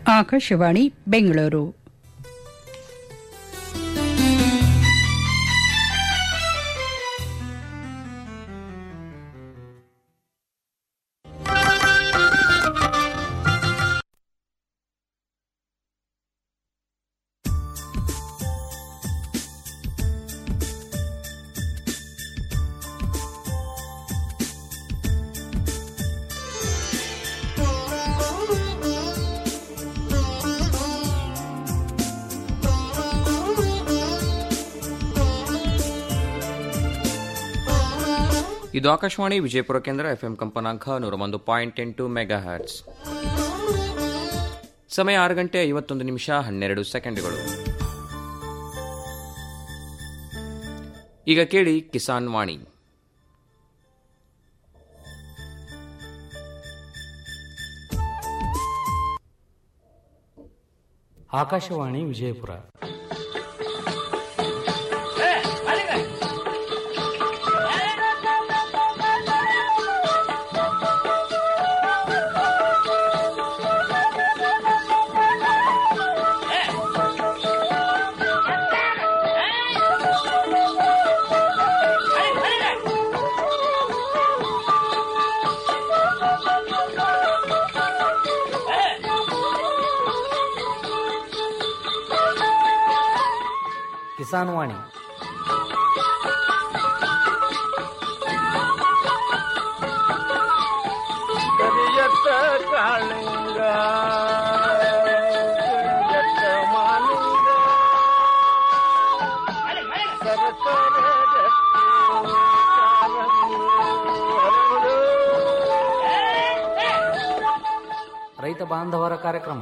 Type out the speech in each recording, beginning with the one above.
ಆಕಾಶವಾಣಿ ಬೆಂಗಳೂರು ಇದು ಆಕಾಶವಾಣಿ ವಿಜಯಪುರ ಕೇಂದ್ರ ಎಫ್ಎಂ ಕಂಪನಾಂಕ ನೂರ ಒಂದು ಪಾಯಿಂಟ್ ಎಂಟು ಮೆಗಾ ಹರ್ಟ್ಸ್ ಸಮಯ ಆರು ಗಂಟೆ ಐವತ್ತೊಂದು ನಿಮಿಷ ಹನ್ನೆರಡು ಸೆಕೆಂಡ್ಗಳು ಈಗ ಕೇಳಿ ಕಿಸಾನ್ ವಾಣಿ ಆಕಾಶವಾಣಿ ವಿಜಯಪುರ ಕಿಸಾನ್ ವಾಣಿ ಕರಿಯತ್ತ ಕಾಳಿಂಗ ಕರಿಯತ್ತ ಮಾಲಿಂಗ ಸರಸರ ರಕ್ತಿ ಕಾರಂಗಿ ಹರಡು. ರೈತ ಬಾಂಧವರ ಕಾರ್ಯಕ್ರಮ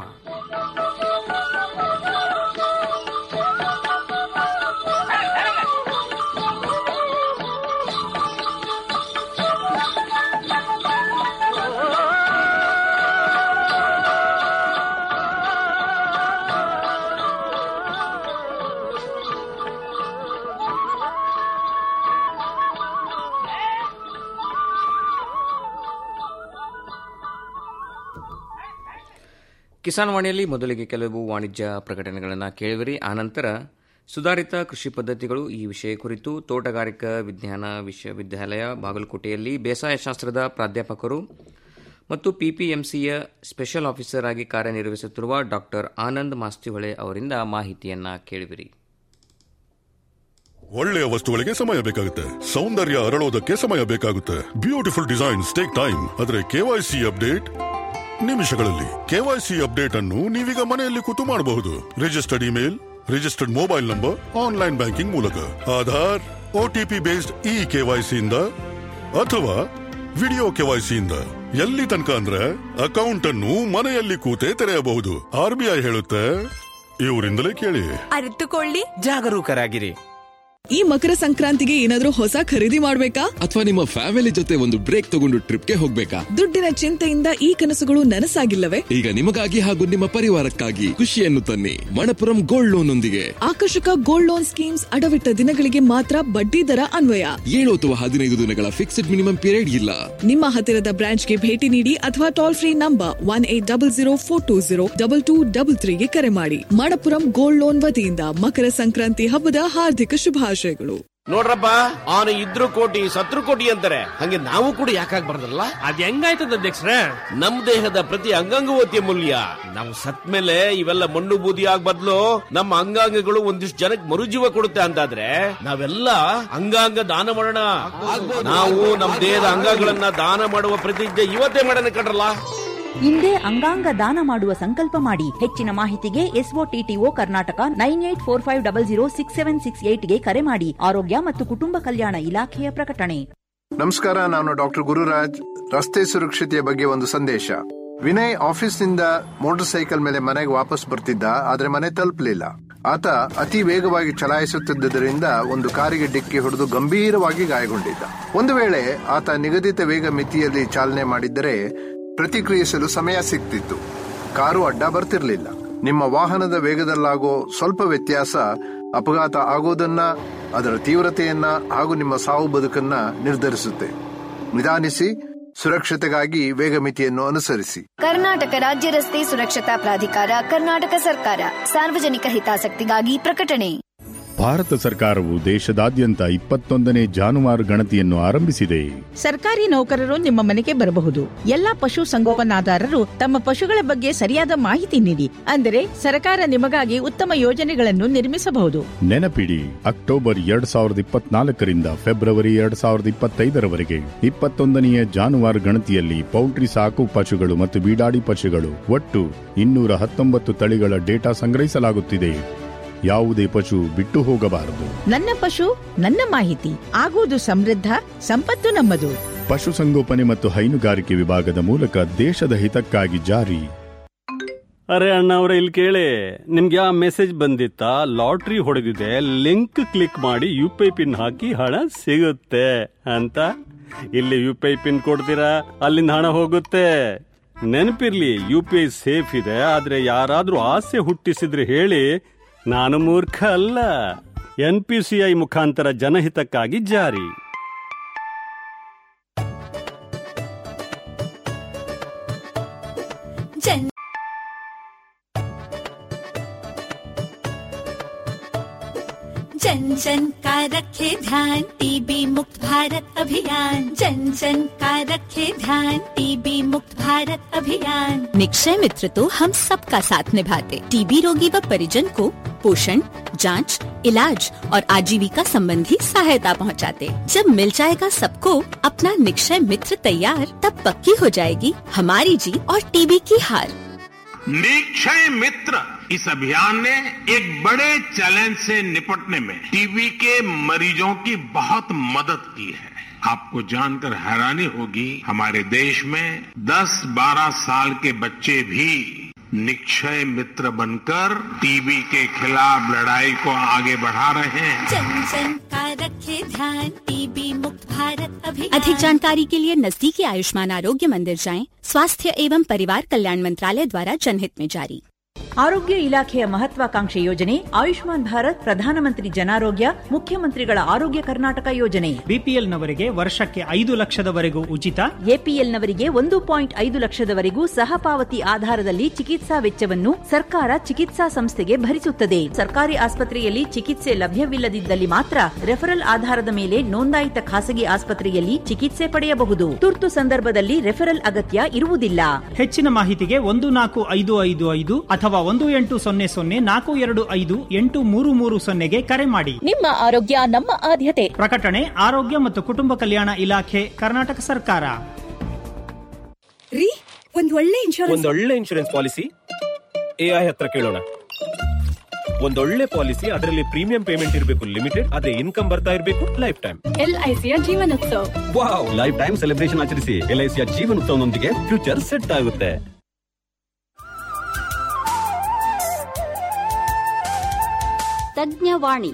ಕಿಸಾನ್ ವಾಣಿಯಲ್ಲಿ ಮೊದಲಿಗೆ ಕೆಲವು ವಾಣಿಜ್ಯ ಪ್ರಕಟಣೆಗಳನ್ನು ಕೇಳಿವಿರಿ ಆನಂತರ ಸುಧಾರಿತ ಕೃಷಿ ಪದ್ಧತಿಗಳು ಈ ವಿಷಯ ಕುರಿತು ತೋಟಗಾರಿಕಾ ವಿಜ್ಞಾನ ವಿಶ್ವವಿದ್ಯಾಲಯ ಬಾಗಲಕೋಟೆಯಲ್ಲಿ ಬೇಸಾಯ ಶಾಸ್ತ್ರದ ಪ್ರಾಧ್ಯಾಪಕರು ಮತ್ತು ಪಿಪಿಎಂಸಿಯ ಸ್ಪೆಷಲ್ ಆಫೀಸರ್ ಆಗಿ ಕಾರ್ಯನಿರ್ವಹಿಸುತ್ತಿರುವ ಡಾಕ್ಟರ್ ಆನಂದ್ ಮಾಸ್ತಿಹೊಳೆ ಅವರಿಂದ ಮಾಹಿತಿಯನ್ನ ಕೇಳಿವಿರಿ ಒಳ್ಳೆಯ ವಸ್ತುಗಳಿಗೆ ಸಮಯ ಬೇಕಾಗುತ್ತೆ ಸೌಂದರ್ಯ ಅರಳೋದಕ್ಕೆ ಸಮಯ ಬೇಕಾಗುತ್ತೆ ಬ್ಯೂಟಿಫುಲ್ ಡಿಸೈನ್ಸ್ ಟೇಕ್ ಟೈಮ್ ಆದ್ರೆ ಕೆವೈಸಿ ಅಪ್ಡೇಟ್ ನಿಮಿಷಗಳಲ್ಲಿ ಕೆವೈಸಿ ಅಪ್ಡೇಟ್ ಅನ್ನು ನೀವೀಗ ಮನೆಯಲ್ಲಿ ಕೂತು ಮಾಡಬಹುದು registered email registered mobile number online banking ಮೂಲಕ Aadhaar OTP based e KYC ಇಂದ ಅಥವಾ ವಿಡಿಯೋ ಕೆವೈಸಿ ಇಂದ ಎಲ್ಲಿ ತನಕ ಅಂದ್ರೆ ಅಕೌಂಟ್ ಅನ್ನು ಮನೆಯಲ್ಲಿ ಕೂತೇ ತೆರೆಯಬಹುದು ಆರ್ಬಿಐ ಹೇಳುತ್ತೆ ಇವರಿಂದಲೇ ಕೇಳಿ ಅರಿತುಕೊಳ್ಳಿ ಜಾಗರೂಕರಾಗಿರಿ ಈ ಮಕರ ಸಂಕ್ರಾಂತಿಗೆ ಏನಾದ್ರೂ ಹೊಸ ಖರೀದಿ ಮಾಡ್ಬೇಕಾ ಅಥವಾ ನಿಮ್ಮ ಫ್ಯಾಮಿಲಿ ಜೊತೆ ಒಂದು ಬ್ರೇಕ್ ತಗೊಂಡು ಟ್ರಿಪ್ಗೆ ಹೋಗ್ಬೇಕಾ ದುಡ್ಡಿನ ಚಿಂತೆಯಿಂದ ಈ ಕನಸುಗಳು ನನಸಾಗಿಲ್ಲವೇ ಈಗ ನಿಮಗಾಗಿ ಹಾಗೂ ನಿಮ್ಮ ಪರಿವಾರಕ್ಕಾಗಿ ಖುಷಿಯನ್ನು ತನ್ನಿ ಮಣಪುರಂ ಗೋಲ್ಡ್ ಲೋನ್ ಒಂದಿಗೆ ಆಕರ್ಷಕ ಗೋಲ್ಡ್ ಲೋನ್ ಸ್ಕೀಮ್ಸ್ ಅಡವಿಟ್ಟ ದಿನಗಳಿಗೆ ಮಾತ್ರ ಬಡ್ಡಿ ದರ ಅನ್ವಯ ಏಳು ಅಥವಾ ಹದಿನೈದು ದಿನಗಳ ಫಿಕ್ಸ್ಡ್ ಮಿನಿಮಮ್ ಪೀರಿಯಡ್ ಇಲ್ಲ ನಿಮ್ಮ ಹತ್ತಿರದ ಬ್ರಾಂಚ್ಗೆ ಭೇಟಿ ನೀಡಿ ಅಥವಾ toll free number one eight double zero four two zero double two double ತ್ರೀಗೆ ಕರೆ ಮಾಡಿ ಮಣಪುರಂ ಗೋಲ್ಡ್ ಲೋನ್ ವತಿಯಿಂದ ಮಕರ ಸಂಕ್ರಾಂತಿ ಹಬ್ಬದ ಹಾರ್ದಿಕ ಶುಭಾಶಯಗಳು ನೋಡ್ರಪ್ಪ ಅವನು ಇದ್ರು ಕೋಟಿ ಸತ್ರು ಕೋಟಿ ಅಂತಾರೆ ಹಂಗೆ ನಾವು ಕೂಡ ಯಾಕಾಗ್ ಬರ್ದಲ್ಲ ಅದ್ ಹೆಂಗಾಯ್ತದ ಅಧ್ಯಕ್ಷರೇ ನಮ್ ದೇಹದ ಪ್ರತಿ ಅಂಗಾಂಗವೂ ಅತಿ ಅಮೂಲ್ಯ ನಾವು ಸತ್ ಮೇಲೆ ಇವೆಲ್ಲ ಮಣ್ಣು ಬೂದಿ ಆಗ್ ಬದ್ಲು ನಮ್ಮ ಅಂಗಾಂಗಗಳು ಒಂದಿಷ್ಟು ಜನಕ್ಕೆ ಮರುಜೀವ ಕೊಡುತ್ತೆ ಅಂತಾದ್ರೆ ನಾವೆಲ್ಲ ಅಂಗಾಂಗ ದಾನ ಮಾಡೋಣ ನಾವು ನಮ್ಮ ದೇಹದ ಅಂಗಗಳನ್ನ ದಾನ ಮಾಡುವ ಪ್ರತಿಜ್ಞೆ ಇವತ್ತೇ ಮಾಡೋಣ ಕಣ್ರಲ್ಲ ಹಿಂದೆ ಅಂಗಾಂಗ ದಾನ ಮಾಡುವ ಸಂಕಲ್ಪ ಮಾಡಿ ಹೆಚ್ಚಿನ ಮಾಹಿತಿಗೆ S O T T O Karnataka nine eight four five double zero six seven six ಏಟ್ಗೆ ಕರೆ ಮಾಡಿ ಆರೋಗ್ಯ ಮತ್ತು ಕುಟುಂಬ ಕಲ್ಯಾಣ ಇಲಾಖೆಯ ಪ್ರಕಟಣೆ ನಮಸ್ಕಾರ ನಾನು ಡಾಕ್ಟರ್ ಗುರುರಾಜ್ ರಸ್ತೆ ಸುರಕ್ಷತೆಯ ಬಗ್ಗೆ ಒಂದು ಸಂದೇಶ ವಿನಯ್ ಆಫೀಸ್ನಿಂದ ಮೋಟಾರ್ ಸೈಕಲ್ ಮೇಲೆ ಮನೆಗೆ ವಾಪಸ್ ಬರ್ತಿದ್ದ ಆದ್ರೆ ಮನೆ ತಲುಪಲಿಲ್ಲ ಆತ ಅತಿ ವೇಗವಾಗಿ ಚಲಾಯಿಸುತ್ತಿದ್ದರಿಂದ ಒಂದು ಕಾರಿಗೆ ಡಿಕ್ಕಿ ಹೊಡೆದು ಗಂಭೀರವಾಗಿ ಗಾಯಗೊಂಡಿದ್ದ ಒಂದು ವೇಳೆ ಆತ ನಿಗದಿತ ವೇಗ ಮಿತಿಯಲ್ಲಿ ಚಾಲನೆ ಮಾಡಿದ್ದರೆ ಪ್ರತಿಕ್ರಿಯಿಸಲು ಸಮಯ ಸಿಗ್ತಿತ್ತು ಕಾರು ಅಡ್ಡ ಬರ್ತಿರ್ಲಿಲ್ಲ ನಿಮ್ಮ ವಾಹನದ ವೇಗದಲ್ಲಾಗೋ ಸ್ವಲ್ಪ ವ್ಯತ್ಯಾಸ ಅಪಘಾತ ಆಗೋದನ್ನ ಅದರ ತೀವ್ರತೆಯನ್ನ ಹಾಗೂ ನಿಮ್ಮ ಸಾವು ಬದುಕನ್ನ ನಿರ್ಧರಿಸುತ್ತೆ ನಿಧಾನಿಸಿ ಸುರಕ್ಷತೆಗಾಗಿ ವೇಗ ಮಿತಿಯನ್ನು ಅನುಸರಿಸಿ ಕರ್ನಾಟಕ ರಾಜ್ಯ ರಸ್ತೆ ಸುರಕ್ಷತಾ ಪ್ರಾಧಿಕಾರ ಕರ್ನಾಟಕ ಸರ್ಕಾರ ಸಾರ್ವಜನಿಕ ಹಿತಾಸಕ್ತಿಗಾಗಿ ಪ್ರಕಟಣೆ ಭಾರತ ಸರ್ಕಾರವು ದೇಶದಾದ್ಯಂತ ಇಪ್ಪತ್ತೊಂದನೇ ಜಾನುವಾರು ಗಣತಿಯನ್ನು ಆರಂಭಿಸಿದೆ ಸರ್ಕಾರಿ ನೌಕರರು ನಿಮ್ಮ ಮನೆಗೆ ಬರಬಹುದು ಎಲ್ಲಾ ಪಶು ಸಂಗೋಪನಾದಾರರು ತಮ್ಮ ಪಶುಗಳ ಬಗ್ಗೆ ಸರಿಯಾದ ಮಾಹಿತಿ ನೀಡಿ ಅಂದರೆ ಸರ್ಕಾರ ನಿಮಗಾಗಿ ಉತ್ತಮ ಯೋಜನೆಗಳನ್ನು ನಿರ್ಮಿಸಬಹುದು ನೆನಪಿಡಿ ಅಕ್ಟೋಬರ್ ಎರಡ್ ಸಾವಿರದ ಇಪ್ಪತ್ನಾಲ್ಕರಿಂದ ಫೆಬ್ರವರಿ ಎರಡ್ ಸಾವಿರದ ಇಪ್ಪತ್ತೈದರವರೆಗೆ ಇಪ್ಪತ್ತೊಂದನೆಯ ಜಾನುವಾರು ಗಣತಿಯಲ್ಲಿ ಪೌಲ್ಟ್ರಿ ಸಾಕು ಪಶುಗಳು ಮತ್ತು ಬೀಡಾಡಿ ಪಶುಗಳು ಒಟ್ಟು ಇನ್ನೂರ ಹತ್ತೊಂಬತ್ತು ತಳಿಗಳ ಡೇಟಾ ಸಂಗ್ರಹಿಸಲಾಗುತ್ತಿದೆ ಯಾವುದೇ ಪಶು ಬಿಟ್ಟು ಹೋಗಬಾರದು ನನ್ನ ಪಶು ನನ್ನ ಮಾಹಿತಿ ಆಗುವುದು ಸಮೃದ್ಧ ಸಂಪತ್ತು ನಮ್ಮದು ಪಶುಸಂಗೋಪನೆ ಮತ್ತು ಹೈನುಗಾರಿಕೆ ವಿಭಾಗದ ಮೂಲಕ ದೇಶದ ಹಿತಕ್ಕಾಗಿ ಜಾರಿ ಅರೆ ಅಣ್ಣ ಅವ್ರ ಇಲ್ಲಿ ಕೇಳಿ ನಿಮ್ಗೆ ಆ ಮೆಸೇಜ್ ಬಂದಿತ್ತಾ ಲಾಟ್ರಿ ಹೊಡೆದಿದೆ ಲಿಂಕ್ ಕ್ಲಿಕ್ ಮಾಡಿ ಯು ಪಿ ಐ ಪಿನ್ ಹಾಕಿ ಹಣ ಸಿಗುತ್ತೆ ಅಂತ ಇಲ್ಲಿ ಯು ಪಿ ಐ ಪಿನ್ ಕೊಡ್ತೀರಾ ಅಲ್ಲಿಂದ ಹಣ ಹೋಗುತ್ತೆ ನೆನಪಿರ್ಲಿ ಯು ಪಿ ಐ ಸೇಫ್ ಇದೆ ಆದ್ರೆ ಯಾರಾದ್ರೂ ಆಸೆ ಹುಟ್ಟಿಸಿದ್ರೆ ಹೇಳಿ ನಾನು ಮೂರ್ಖ ಅಲ್ಲ ಎನ್ ಪಿ ಸಿ ಐ ಮುಖಾಂತರ ಜನಹಿತಕ್ಕಾಗಿ ಜಾರಿ जन जन जन का रखे ध्यान टीबी मुक्त भारत अभियान जन जन का रखे ध्यान टीबी मुक्त भारत अभियान निक्षय मित्र तो हम सबका साथ निभाते टीबी रोगी व परिजन को पोषण जांच, इलाज और आजीविका संबंधी सहायता पहुंचाते। जब मिल जाएगा सबको अपना निक्षय मित्र तैयार तब पक्की हो जाएगी हमारी जीत और टीबी की हार निक्षय मित्र इस अभियान ने एक बड़े चैलेंज से निपटने में टीबी के मरीजों की बहुत मदद की है आपको जानकर हैरानी होगी हमारे देश में 10-12 साल के बच्चे भी निक्षय मित्र बनकर टीबी के खिलाफ लड़ाई को आगे बढ़ा रहे हैं जन जन का रखे ध्यान टीबी मुक्त भारत अभियान अधिक जानकारी के लिए नजदीकी आयुष्मान आरोग्य मंदिर जाएं स्वास्थ्य एवं परिवार कल्याण मंत्रालय द्वारा जनहित में जारी ಆರೋಗ್ಯ ಇಲಾಖೆಯ ಮಹತ್ವಾಕಾಂಕ್ಷೆ ಯೋಜನೆ ಆಯುಷ್ಮಾನ್ ಭಾರತ್ ಪ್ರಧಾನಮಂತ್ರಿ ಜನಾರೋಗ್ಯ ಮುಖ್ಯಮಂತ್ರಿಗಳ ಆರೋಗ್ಯ ಕರ್ನಾಟಕ ಯೋಜನೆ ಬಿಪಿಎಲ್ನವರಿಗೆ ವರ್ಷಕ್ಕೆ ಐದು ಲಕ್ಷದವರೆಗೂ ಉಚಿತ ಎಪಿಎಲ್ನವರಿಗೆ ಒಂದು ಪಾಯಿಂಟ್ ಐದು ಲಕ್ಷದವರೆಗೂ ಸಹ ಪಾವತಿ ಆಧಾರದಲ್ಲಿ ಚಿಕಿತ್ಸಾ ವೆಚ್ಚವನ್ನು ಸರ್ಕಾರ ಚಿಕಿತ್ಸಾ ಸಂಸ್ಥೆಗೆ ಭರಿಸುತ್ತದೆ ಸರ್ಕಾರಿ ಆಸ್ಪತ್ರೆಯಲ್ಲಿ ಚಿಕಿತ್ಸೆ ಲಭ್ಯವಿಲ್ಲದಿದ್ದಲ್ಲಿ ಮಾತ್ರ ರೆಫರಲ್ ಆಧಾರದ ಮೇಲೆ ನೋಂದಾಯಿತ ಖಾಸಗಿ ಆಸ್ಪತ್ರೆಯಲ್ಲಿ ಚಿಕಿತ್ಸೆ ಪಡೆಯಬಹುದು ತುರ್ತು ಸಂದರ್ಭದಲ್ಲಿ ರೆಫರಲ್ ಅಗತ್ಯ ಇರುವುದಿಲ್ಲ ಹೆಚ್ಚಿನ ಮಾಹಿತಿಗೆ ಒಂದು ನಾಲ್ಕು ಐದು ಐದು ಐದು ಅಥವಾ ಒಂದು ಎಂಟು ಸೊನ್ನೆ ಸೊನ್ನೆ ನಾಲ್ಕು ಎರಡು ಐದು ಎಂಟು ಮೂರು ಮೂರು ಸೊನ್ನೆಗೆ ಕರೆ ಮಾಡಿ ನಿಮ್ಮ ಆರೋಗ್ಯ ನಮ್ಮ ಆದ್ಯತೆ ಪ್ರಕಟಣೆ ಆರೋಗ್ಯ ಮತ್ತು ಕುಟುಂಬ ಕಲ್ಯಾಣ ಇಲಾಖೆ ಕರ್ನಾಟಕ ಸರ್ಕಾರ ರೀ ಒಂದ್ ಒಳ್ಳೆ ಇನ್ಶೂರೆನ್ಸ್ ಒಂದೊಳ್ಳೆ ಇನ್ಶೂರೆನ್ಸ್ ಪಾಲಿಸಿ ಎಐ ಹತ್ರ ಕೇಳೋಣ ಒಂದೊಳ್ಳೆ ಪಾಲಿಸಿ ಅದರಲ್ಲಿ ಪ್ರೀಮಿಯಂ ಪೇಮೆಂಟ್ ಇರಬೇಕು ಲಿಮಿಟೆಡ್ ಆದ್ರೆ ಇನ್ಕಮ್ ಬರ್ತಾ ಇರಬೇಕು ಲೈಫ್ ಟೈಮ್ ಎಲ್ಐಸಿಯ Jeevanotsav wow life time celebration ಆಚರಿಸಿ ಎಲ್ಐಸಿಯ ಜೀವನೋತ್ಸವನೊಂದಿಗೆ ಫ್ಯೂಚರ್ ಸೆಟ್ ಆಗುತ್ತೆ ತಜ್ಞವಾಣಿ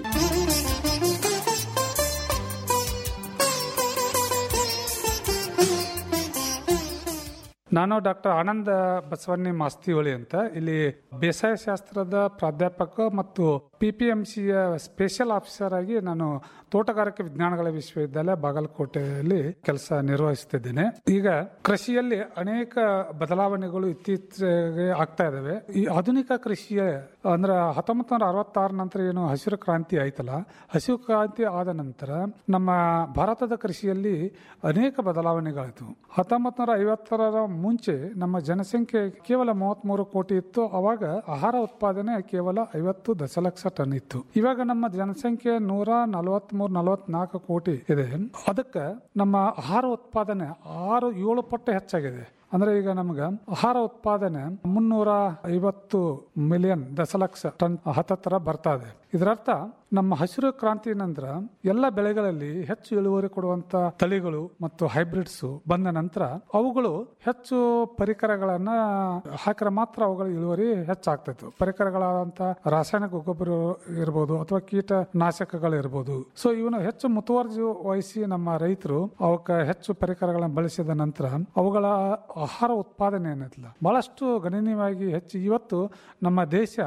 ನಾನು ಡಾಕ್ಟರ್ ಆನಂದ ಬಸವಣ್ಣಿ ಮಾಸ್ತಿಹೊಳಿ ಅಂತ ಇಲ್ಲಿ ಬೇಸಾಯ ಶಾಸ್ತ್ರದ ಪ್ರಾಧ್ಯಾಪಕ ಮತ್ತು ಪಿಪಿಎಂಸಿಯ ಸ್ಪೆಷಲ್ ಆಫೀಸರ್ ಆಗಿ ನಾನು ತೋಟಗಾರಿಕೆ ವಿಜ್ಞಾನಗಳ ವಿಶ್ವವಿದ್ಯಾಲಯ ಬಾಗಲಕೋಟೆಯಲ್ಲಿ ಕೆಲಸ ನಿರ್ವಹಿಸುತ್ತಿದ್ದೇನೆ ಈಗ ಕೃಷಿಯಲ್ಲಿ ಅನೇಕ ಬದಲಾವಣೆಗಳು ಇತ್ತೀಚೆಗೆ ಆಗ್ತಾ ಇದಾವೆ ಈ ಆಧುನಿಕ ಕೃಷಿಯ ಅಂದ್ರೆ ಹತ್ತೊಂಬತ್ತು ನೂರ ಅರವತ್ತಾರ ನಂತರ ಏನು ಹಸಿರು ಕ್ರಾಂತಿ ಆಯ್ತಲ್ಲ ಹಸಿರು ಕ್ರಾಂತಿ ಆದ ನಂತರ ನಮ್ಮ ಭಾರತದ ಕೃಷಿಯಲ್ಲಿ ಅನೇಕ ಬದಲಾವಣೆಗಳಾಯಿತು ಹತ್ತೊಂಬತ್ತು ನೂರ ಐವತ್ತರ ಮುಂಚೆ ನಮ್ಮ ಜನಸಂಖ್ಯೆ ಕೇವಲ ಮೂವತ್ಮೂರು ಕೋಟಿ ಇತ್ತು ಅವಾಗ ಆಹಾರ ಉತ್ಪಾದನೆ ಕೇವಲ ಐವತ್ತು ದಶಲಕ್ಷ ಟನ್ ಇತ್ತು ಇವಾಗ ನಮ್ಮ ಜನಸಂಖ್ಯೆ ನೂರ ನಲವತ್ಮೂರು ನಲವತ್ನಾಲ್ಕು ಕೋಟಿ ಇದೆ ಅದಕ್ಕೆ ನಮ್ಮ ಆಹಾರ ಉತ್ಪಾದನೆ ಆರು ಏಳು ಪಟ್ಟು ಹೆಚ್ಚಾಗಿದೆ ಅಂದ್ರೆ ಈಗ ನಮ್ಗ ಆಹಾರ ಉತ್ಪಾದನೆ ಮುನ್ನೂರ ಐವತ್ತು ಮಿಲಿಯನ್ ದಶಲಕ್ಷ ಟನ್ ಹತ್ತತ್ರ ಬರ್ತಾ ಇದೆ ಇದರರ್ಥ ನಮ್ಮ ಹಸಿರು ಕ್ರಾಂತಿ ನಂತರ ಎಲ್ಲ ಬೆಳೆಗಳಲ್ಲಿ ಹೆಚ್ಚು ಇಳುವರಿ ಕೊಡುವಂತ ತಳಿಗಳು ಮತ್ತು ಹೈಬ್ರಿಡ್ಸ್ ಬಂದ ನಂತರ ಅವುಗಳು ಹೆಚ್ಚು ಪರಿಕರಗಳನ್ನ ಹಾಕಿದ್ರೆ ಮಾತ್ರ ಅವುಗಳ ಇಳುವರಿ ಹೆಚ್ಚಾಗ್ತಿತ್ತು ಪರಿಕರಗಳಾದಂತ ರಾಸಾಯನಿಕ ಗೊಬ್ಬರ ಇರ್ಬೋದು ಅಥವಾ ಕೀಟನಾಶಕಗಳು ಇರ್ಬೋದು ಸೊ ಇವನು ಹೆಚ್ಚು ಮುತುವರ್ಜಿ ವಹಿಸಿ ನಮ್ಮ ರೈತರು ಅವಕ್ಕೆ ಹೆಚ್ಚು ಪರಿಕರಗಳನ್ನು ಬಳಸಿದ ನಂತರ ಅವುಗಳ ಆಹಾರ ಉತ್ಪಾದನೆ ಏನಿಲ್ಲ ಬಹಳಷ್ಟು ಗಣನೀಯವಾಗಿ ಹೆಚ್ಚು ಇವತ್ತು ನಮ್ಮ ದೇಶ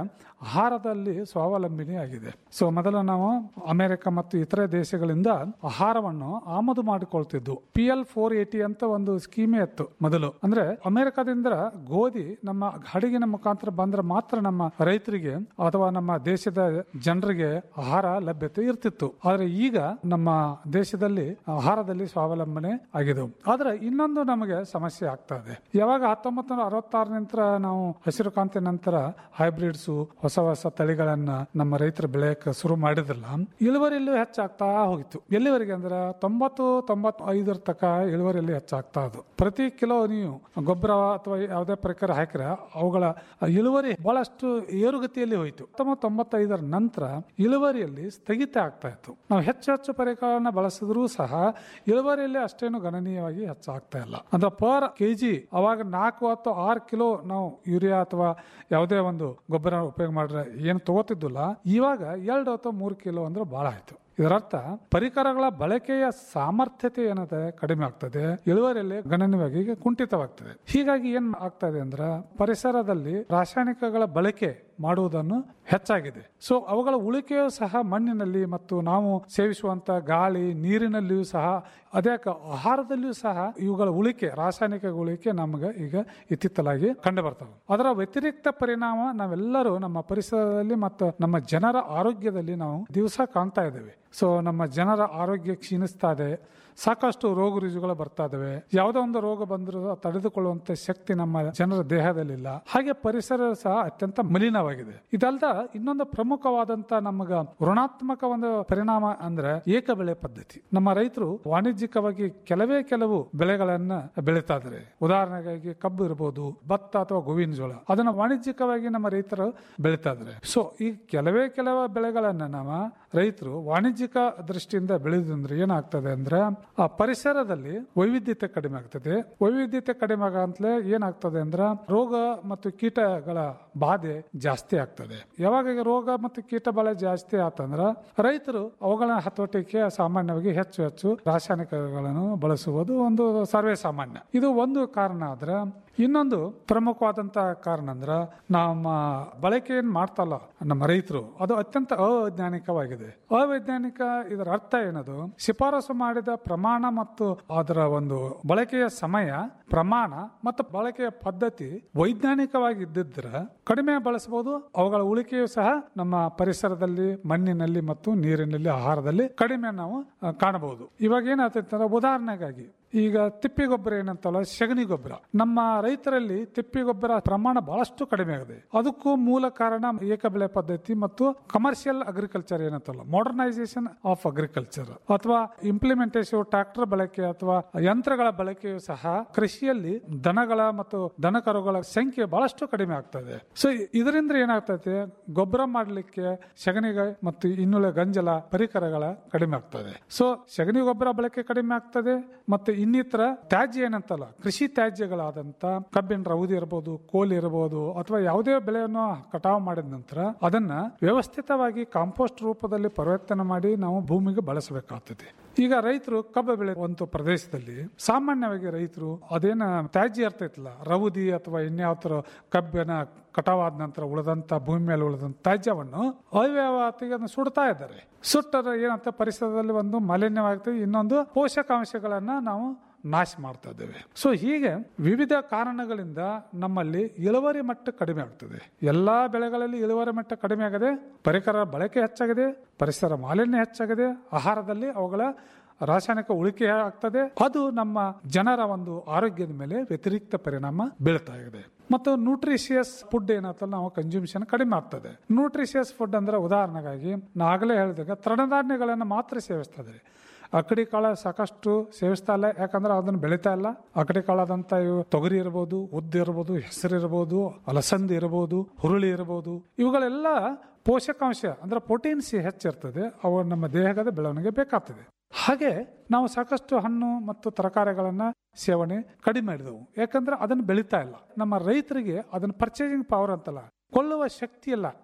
ಆಹಾರದಲ್ಲಿ ಸ್ವಾವಲಂಬಿನಿ ಆಗಿದೆ ಸೊ ಮೊದಲು ನಾವು ಅಮೆರಿಕ ಮತ್ತು ಇತರೆ ದೇಶಗಳಿಂದ ಆಹಾರವನ್ನು ಆಮದು ಮಾಡಿಕೊಳ್ತಿದ್ವು ಪಿ ಎಲ್ ಫೋರ್ ಏಟಿ ಅಂತ ಒಂದು ಸ್ಕೀಮೇ ಇತ್ತು ಮೊದಲು ಅಂದ್ರೆ ಅಮೆರಿಕದಿಂದ ಗೋಧಿ ನಮ್ಮ ಹಡಗಿನ ಮುಖಾಂತರ ಬಂದ್ರೆ ಮಾತ್ರ ನಮ್ಮ ರೈತರಿಗೆ ಅಥವಾ ನಮ್ಮ ದೇಶದ ಜನರಿಗೆ ಆಹಾರ ಲಭ್ಯತೆ ಇರ್ತಿತ್ತು ಆದ್ರೆ ಈಗ ನಮ್ಮ ದೇಶದಲ್ಲಿ ಆಹಾರದಲ್ಲಿ ಸ್ವಾವಲಂಬನೆ ಆಗಿದೆ ಆದ್ರೆ ಇನ್ನೊಂದು ನಮಗೆ ಸಮಸ್ಯೆ ಆಗ್ತಾ ಇದೆ ಯಾವಾಗ ಹತ್ತೊಂಬತ್ತು ನೂರ ಅರವತ್ತಾರ ನಂತರ ನಾವು ಹಸಿರು ಕ್ರಾಂತಿ ನಂತರ ಹೈಬ್ರಿಡ್ಸ್ ಹೊಸ ಹೊಸ ತಳಿಗಳನ್ನ ನಮ್ಮ ರೈತರು ಬೆಳೆಯಕ್ಕೆ ಶುರು ಮಾಡಿದ್ರಲ್ಲ ಇಳುವರಿಯಲ್ಲೂ ಹೆಚ್ಚಾಗ್ತಾ ಹೋಗಿತ್ತು ಎಲ್ಲಿವರೆಗೆ ಅಂದ್ರೆ ತೊಂಬತ್ತು ತೊಂಬತ್ತು ಐದರ ತಕ ಇಳುವರಿಯಲ್ಲಿ ಹೆಚ್ಚಾಗ್ತಾ ಅದು ಪ್ರತಿ ಕಿಲೋ ನೀವು ಗೊಬ್ಬರ ಅಥವಾ ಯಾವುದೇ ಪ್ರಕಾರ ಹಾಕಿದ್ರೆ ಅವುಗಳ ಇಳುವರಿ ಬಹಳಷ್ಟು ಏರುಗತಿಯಲ್ಲಿ ಹೋಯಿತು ಹತ್ತೊಂಬತ್ತು ತೊಂಬತ್ತೈದರ ನಂತರ ಇಳುವರಿಯಲ್ಲಿ ಸ್ಥಗಿತ ಆಗ್ತಾ ಇತ್ತು ನಾವು ಹೆಚ್ಚು ಹೆಚ್ಚು ಪರಿಕರಗಳನ್ನ ಬಳಸಿದ್ರೂ ಸಹ ಇಳುವರಿಯಲ್ಲಿ ಅಷ್ಟೇನು ಗಣನೀಯವಾಗಿ ಹೆಚ್ಚಾಗ್ತಾ ಇಲ್ಲ ಅಂದ್ರೆ ಪರ್ ಕೆಜಿ ಅವಾಗ ನಾಲ್ಕು ಅಥವಾ ಆರು ಕಿಲೋ ನಾವು ಯೂರಿಯಾ ಅಥವಾ ಯಾವುದೇ ಒಂದು ಗೊಬ್ಬರ ಉಪಯೋಗ ಮಾಡಿದ್ರೆ ಏನು ತಗೋತಿದ್ದಿಲ್ಲ ಇವಾಗ ಎರಡು ಅಥವಾ ಮೂರು ಕಿಲೋ ಅಂದ್ರೆ ಬಹಳ ಆಯ್ತು ಇದರರ್ಥ ಪರಿಕರಗಳ ಬಳಕೆಯ ಸಾಮರ್ಥ್ಯತೆ ಏನದೆ ಕಡಿಮೆ ಆಗ್ತದೆ ಇಳುವರಿಯಲ್ಲಿ ಗಣನೀಯವಾಗಿ ಕುಂಠಿತವಾಗ್ತದೆ ಹೀಗಾಗಿ ಏನ್ ಆಗ್ತಾ ಇದೆ ಅಂದ್ರೆ ಪರಿಸರದಲ್ಲಿ ರಾಸಾಯನಿಕಗಳ ಬಳಕೆ ಮಾಡುವುದನ್ನು ಹೆಚ್ಚಾಗಿದೆ ಸೊ ಅವುಗಳ ಉಳಿಕೆಯೂ ಸಹ ಮಣ್ಣಿನಲ್ಲಿ ಮತ್ತು ನಾವು ಸೇವಿಸುವಂತ ಗಾಳಿ ನೀರಿನಲ್ಲಿಯೂ ಸಹ ಅದೇ ಆಹಾರದಲ್ಲಿಯೂ ಸಹ ಇವುಗಳ ಉಳಿಕೆ ರಾಸಾಯನಿಕ ಉಳಿಕೆ ನಮಗೆ ಈಗ ಇತ್ತಿತ್ತಲಾಗಿ ಕಂಡು ಬರ್ತವೆ ಅದರ ವ್ಯತಿರಿಕ್ತ ಪರಿಣಾಮ ನಾವೆಲ್ಲರೂ ನಮ್ಮ ಪರಿಸರದಲ್ಲಿ ಮತ್ತು ನಮ್ಮ ಜನರ ಆರೋಗ್ಯದಲ್ಲಿ ನಾವು ದಿವಸ ಕಾಣ್ತಾ ಇದ್ದೇವೆ ಸೊ ನಮ್ಮ ಜನರ ಆರೋಗ್ಯ ಕ್ಷೀಣಿಸ್ತಾ ಇದೆ ಸಾಕಷ್ಟು ರೋಗ ರುಜುಗಳು ಬರ್ತಾ ಇದಾವೆ ಯಾವುದೋ ಒಂದು ರೋಗ ಬಂದರೂ ತಡೆದುಕೊಳ್ಳುವಂತ ಶಕ್ತಿ ನಮ್ಮ ಜನರ ದೇಹದಲ್ಲಿಲ್ಲ ಹಾಗೆ ಪರಿಸರ ಸಹ ಅತ್ಯಂತ ಮಲಿನವಾಗಿದೆ ಇದಲ್ದ ಇನ್ನೊಂದು ಪ್ರಮುಖವಾದಂತ ನಮಗ ಋಣಾತ್ಮಕ ಒಂದು ಪರಿಣಾಮ ಅಂದ್ರೆ ಏಕ ಬೆಳೆ ಪದ್ಧತಿ ನಮ್ಮ ರೈತರು ವಾಣಿಜ್ಯಿಕವಾಗಿ ಕೆಲವೇ ಕೆಲವು ಬೆಳೆಗಳನ್ನ ಬೆಳೀತಾ ಇದ್ದಾರೆ ಉದಾಹರಣೆಗಾಗಿ ಕಬ್ಬು ಇರಬಹುದು ಭತ್ತ ಅಥವಾ ಗೋವಿನ ಜೋಳ ಅದನ್ನ ವಾಣಿಜ್ಯಿಕವಾಗಿ ನಮ್ಮ ರೈತರು ಬೆಳೀತಾ ಇದ್ದಾರೆ ಸೊ ಈ ಕೆಲವೇ ಕೆಲವು ಬೆಳೆಗಳನ್ನ ನಾವು ರೈತರು ವಾಣಿಜ್ಯಿಕ ದೃಷ್ಟಿಯಿಂದ ಬೆಳೆದಂದ್ರೆ ಏನಾಗ್ತದೆ ಅಂದ್ರೆ ಆ ಪರಿಸರದಲ್ಲಿ ವೈವಿಧ್ಯತೆ ಕಡಿಮೆ ಆಗ್ತದೆ ವೈವಿಧ್ಯತೆ ಕಡಿಮೆ ಆಗಂತಲೇ ಏನಾಗ್ತದೆ ಅಂದ್ರೆ ರೋಗ ಮತ್ತು ಕೀಟಗಳ ಬಾಧೆ ಜಾಸ್ತಿ ಆಗ್ತದೆ ಯಾವಾಗ ಈಗ ರೋಗ ಮತ್ತು ಕೀಟ ಬಾಧೆ ಜಾಸ್ತಿ ಆತಂದ್ರ ರೈತರು ಅವುಗಳ ಹತೋಟಿಗೆ ಸಾಮಾನ್ಯವಾಗಿ ಹೆಚ್ಚು ಹೆಚ್ಚು ರಾಸಾಯನಿಕಗಳನ್ನು ಬಳಸುವುದು ಒಂದು ಸರ್ವೇ ಸಾಮಾನ್ಯ ಇದು ಒಂದು ಕಾರಣ ಆದ್ರೆ ಇನ್ನೊಂದು ಪ್ರಮುಖವಾದಂತ ಕಾರಣ ಅಂದ್ರ ನಮ್ಮ ಬಳಕೆ ಏನ್ ಮಾಡ್ತಲ್ಲ ನಮ್ಮ ರೈತರು ಅದು ಅತ್ಯಂತ ಅವೈಜ್ಞಾನಿಕವಾಗಿದೆ ಅವೈಜ್ಞಾನಿಕ ಇದರ ಅರ್ಥ ಏನದು ಶಿಫಾರಸು ಮಾಡಿದ ಪ್ರಮಾಣ ಮತ್ತು ಅದರ ಒಂದು ಬಳಕೆಯ ಸಮಯ ಪ್ರಮಾಣ ಮತ್ತು ಬಳಕೆಯ ಪದ್ಧತಿ ವೈಜ್ಞಾನಿಕವಾಗಿ ಇದ್ದಿದ್ರೆ ಕಡಿಮೆ ಬಳಸಬಹುದು ಅವುಗಳ ಉಳಿಕೆಯು ಸಹ ನಮ್ಮ ಪರಿಸರದಲ್ಲಿ ಮಣ್ಣಿನಲ್ಲಿ ಮತ್ತು ನೀರಿನಲ್ಲಿ ಆಹಾರದಲ್ಲಿ ಕಡಿಮೆ ನಾವು ಆ, ಕಾಣಬಹುದು ಇವಾಗ ಏನಾಗ್ತೈತೆ ಅಂದ್ರೆ ಉದಾಹರಣೆಗಾಗಿ ಈಗ ತಿಪ್ಪಿ ಗೊಬ್ಬರ ಏನಂತಲ್ಲ ಸಗಣಿ ಗೊಬ್ಬರ ನಮ್ಮ ರೈತರಲ್ಲಿ ತಿಪ್ಪಿ ಗೊಬ್ಬರ ಪ್ರಮಾಣ ಬಹಳಷ್ಟು ಕಡಿಮೆ ಆಗಿದೆ ಅದಕ್ಕೂ ಮೂಲ ಕಾರಣ ಏಕಬೆಳೆ ಪದ್ಧತಿ ಮತ್ತು ಕಮರ್ಷಿಯಲ್ ಅಗ್ರಿಕಲ್ಚರ್ ಏನಂತಲ್ಲ ಮಾಡರ್ನೈಸೇಷನ್ ಆಫ್ ಅಗ್ರಿಕಲ್ಚರ್ ಅಥವಾ ಇಂಪ್ಲಿಮೆಂಟೇಷನ್ ಟ್ರಾಕ್ಟರ್ ಬಳಕೆ ಅಥವಾ ಯಂತ್ರಗಳ ಬಳಕೆಯು ಸಹ ಕೃಷಿಯಲ್ಲಿ ದನಗಳ ಮತ್ತು ದನಕರುಗಳ ಸಂಖ್ಯೆ ಬಹಳಷ್ಟು ಕಡಿಮೆ ಆಗ್ತದೆ ಸೊ ಇದರಿಂದ ಏನಾಗ್ತದೆ ಗೊಬ್ಬರ ಮಾಡಲಿಕ್ಕೆ ಸಗಣಿಗೆ ಮತ್ತು ಇನ್ನುಳ ಗಂಜಲ ಪರಿಕರಗಳ ಕಡಿಮೆ ಆಗ್ತದೆ ಸೊ ಸಗಣಿ ಗೊಬ್ಬರ ಬಳಕೆ ಕಡಿಮೆ ಆಗ್ತದೆ ಮತ್ತೆ ಇನ್ನಿತರ ತ್ಯಾಜ್ಯ ಏನಂತಲ್ಲ ಕೃಷಿ ತ್ಯಾಜ್ಯಗಳಾದಂತ ಕಬ್ಬಿನ ರೌದಿ ಇರಬಹುದು ಕೋಲ್ ಇರಬಹುದು ಅಥವಾ ಯಾವುದೇ ಬೆಳೆಯನ್ನು ಕಟಾವು ಮಾಡಿದ ನಂತರ ಅದನ್ನ ವ್ಯವಸ್ಥಿತವಾಗಿ ಕಾಂಪೋಸ್ಟ್ ರೂಪದಲ್ಲಿ ಪರಿವರ್ತನೆ ಮಾಡಿ ನಾವು ಭೂಮಿಗೆ ಬಳಸಬೇಕಾಗ್ತದೆ ಈಗ ರೈತರು ಕಬ್ಬು ಬೆಳೆಯುವಂತ ಪ್ರದೇಶದಲ್ಲಿ ಸಾಮಾನ್ಯವಾಗಿ ರೈತರು ಅದೇನ ತ್ಯಾಜ್ಯ ಇರ್ತೈತಲ್ಲ ರೌದಿ ಅಥವಾ ಇನ್ಯಾವ ತರ ಕಬ್ಬಿನ ಕಟಾವಾದ ನಂತರ ಉಳಿದಂತ ಭೂಮಿ ಮೇಲೆ ಉಳಿದಂತ ತ್ಯಾಜ್ಯವನ್ನು ಅವ್ಯವಹಾರತಿಗೆ ಅದನ್ನ ಸುಡ್ತಾ ಇದ್ದಾರೆ ಸುಟ್ಟರೆ ಏನಂತ ಪರಿಸರದಲ್ಲಿ ಒಂದು ಮಾಲಿನ್ಯವಾಗ್ತದೆ ಇನ್ನೊಂದು ಪೋಷಕಾಂಶಗಳನ್ನ ನಾವು ನಾಶ ಮಾಡ್ತಾ ಇದ್ದೇವೆ ಸೊ ಹೀಗೆ ವಿವಿಧ ಕಾರಣಗಳಿಂದ ನಮ್ಮಲ್ಲಿ ಇಳುವರಿ ಮಟ್ಟ ಕಡಿಮೆ ಆಗ್ತದೆ ಎಲ್ಲಾ ಬೆಳೆಗಳಲ್ಲಿ ಇಳುವರಿ ಮಟ್ಟ ಕಡಿಮೆ ಆಗದೆ ಪರಿಕರ ಬಳಕೆ ಹೆಚ್ಚಾಗಿದೆ ಪರಿಸರ ಮಾಲಿನ್ಯ ಹೆಚ್ಚಾಗಿದೆ ಆಹಾರದಲ್ಲಿ ಅವುಗಳ ರಾಸಾಯನಿಕ ಉಳಿಕೆ ಆಗ್ತದೆ ಅದು ನಮ್ಮ ಜನರ ಒಂದು ಆರೋಗ್ಯದ ಮೇಲೆ ವ್ಯತಿರಿಕ್ತ ಪರಿಣಾಮ ಬೀಳ್ತಾ ಇದೆ ಮತ್ತು ನ್ಯೂಟ್ರಿಷಿಯಸ್ ಫುಡ್ ಏನಂತಲ್ಲ ನಾವು ಕನ್ಸ್ಯೂಮ್ಷನ್ ಕಡಿಮೆ ಆಗ್ತದೆ ನ್ಯೂಟ್ರಿಷಿಯಸ್ ಫುಡ್ ಅಂದ್ರೆ ಉದಾಹರಣೆಗಾಗಿ ನಾ ಆಗಲೇ ಹೇಳಿದಾಗ ತೃಣಧಾನ್ಯಗಳನ್ನು ಮಾತ್ರ ಸೇವಿಸ್ತಾ ಇದ್ದಾರೆ ಅಕಡಿ ಕಾಳ ಸಾಕಷ್ಟು ಸೇವಿಸ್ತಾ ಇಲ್ಲ ಯಾಕಂದ್ರೆ ಅದನ್ನ ಬೆಳೀತಾ ಇಲ್ಲ ಅಕಡಿ ಕಾಳದಂತ ಇವು ತೊಗರಿ ಇರಬಹುದು ಉದ್ದು ಇರಬಹುದು ಹೆಸರು ಇರಬಹುದು ಅಲಸಂದಿ ಇರಬಹುದು ಹುರುಳಿ ಇರಬಹುದು ಇವುಗಳೆಲ್ಲ ಪೋಷಕಾಂಶ ಅಂದ್ರೆ ಪ್ರೋಟೀನ್ಸ್ ಹೆಚ್ಚಿರ್ತದೆ ಅವು ನಮ್ಮ ದೇಹದ ಬೆಳವಣಿಗೆ ಬೇಕಾಗ್ತದೆ ಹಾಗೆ ನಾವು ಸಾಕಷ್ಟು ಹಣ್ಣು ಮತ್ತು ತರಕಾರಿಗಳನ್ನ ಸೇವನೆ ಕಡಿಮೆ ಮಾಡಿದೆವು ಯಾಕಂದ್ರೆ ಅದನ್ನ ಬೆಳೀತಾ ಇಲ್ಲ ನಮ್ಮ ರೈತರಿಗೆ ಅದನ್ನ ಪರ್ಚೇಸಿಂಗ್ ಪವರ್ ಅಂತಲ್ಲ ಕೊಳ್ಳುವ ಶಕ್ತಿ ಇಲ್ಲ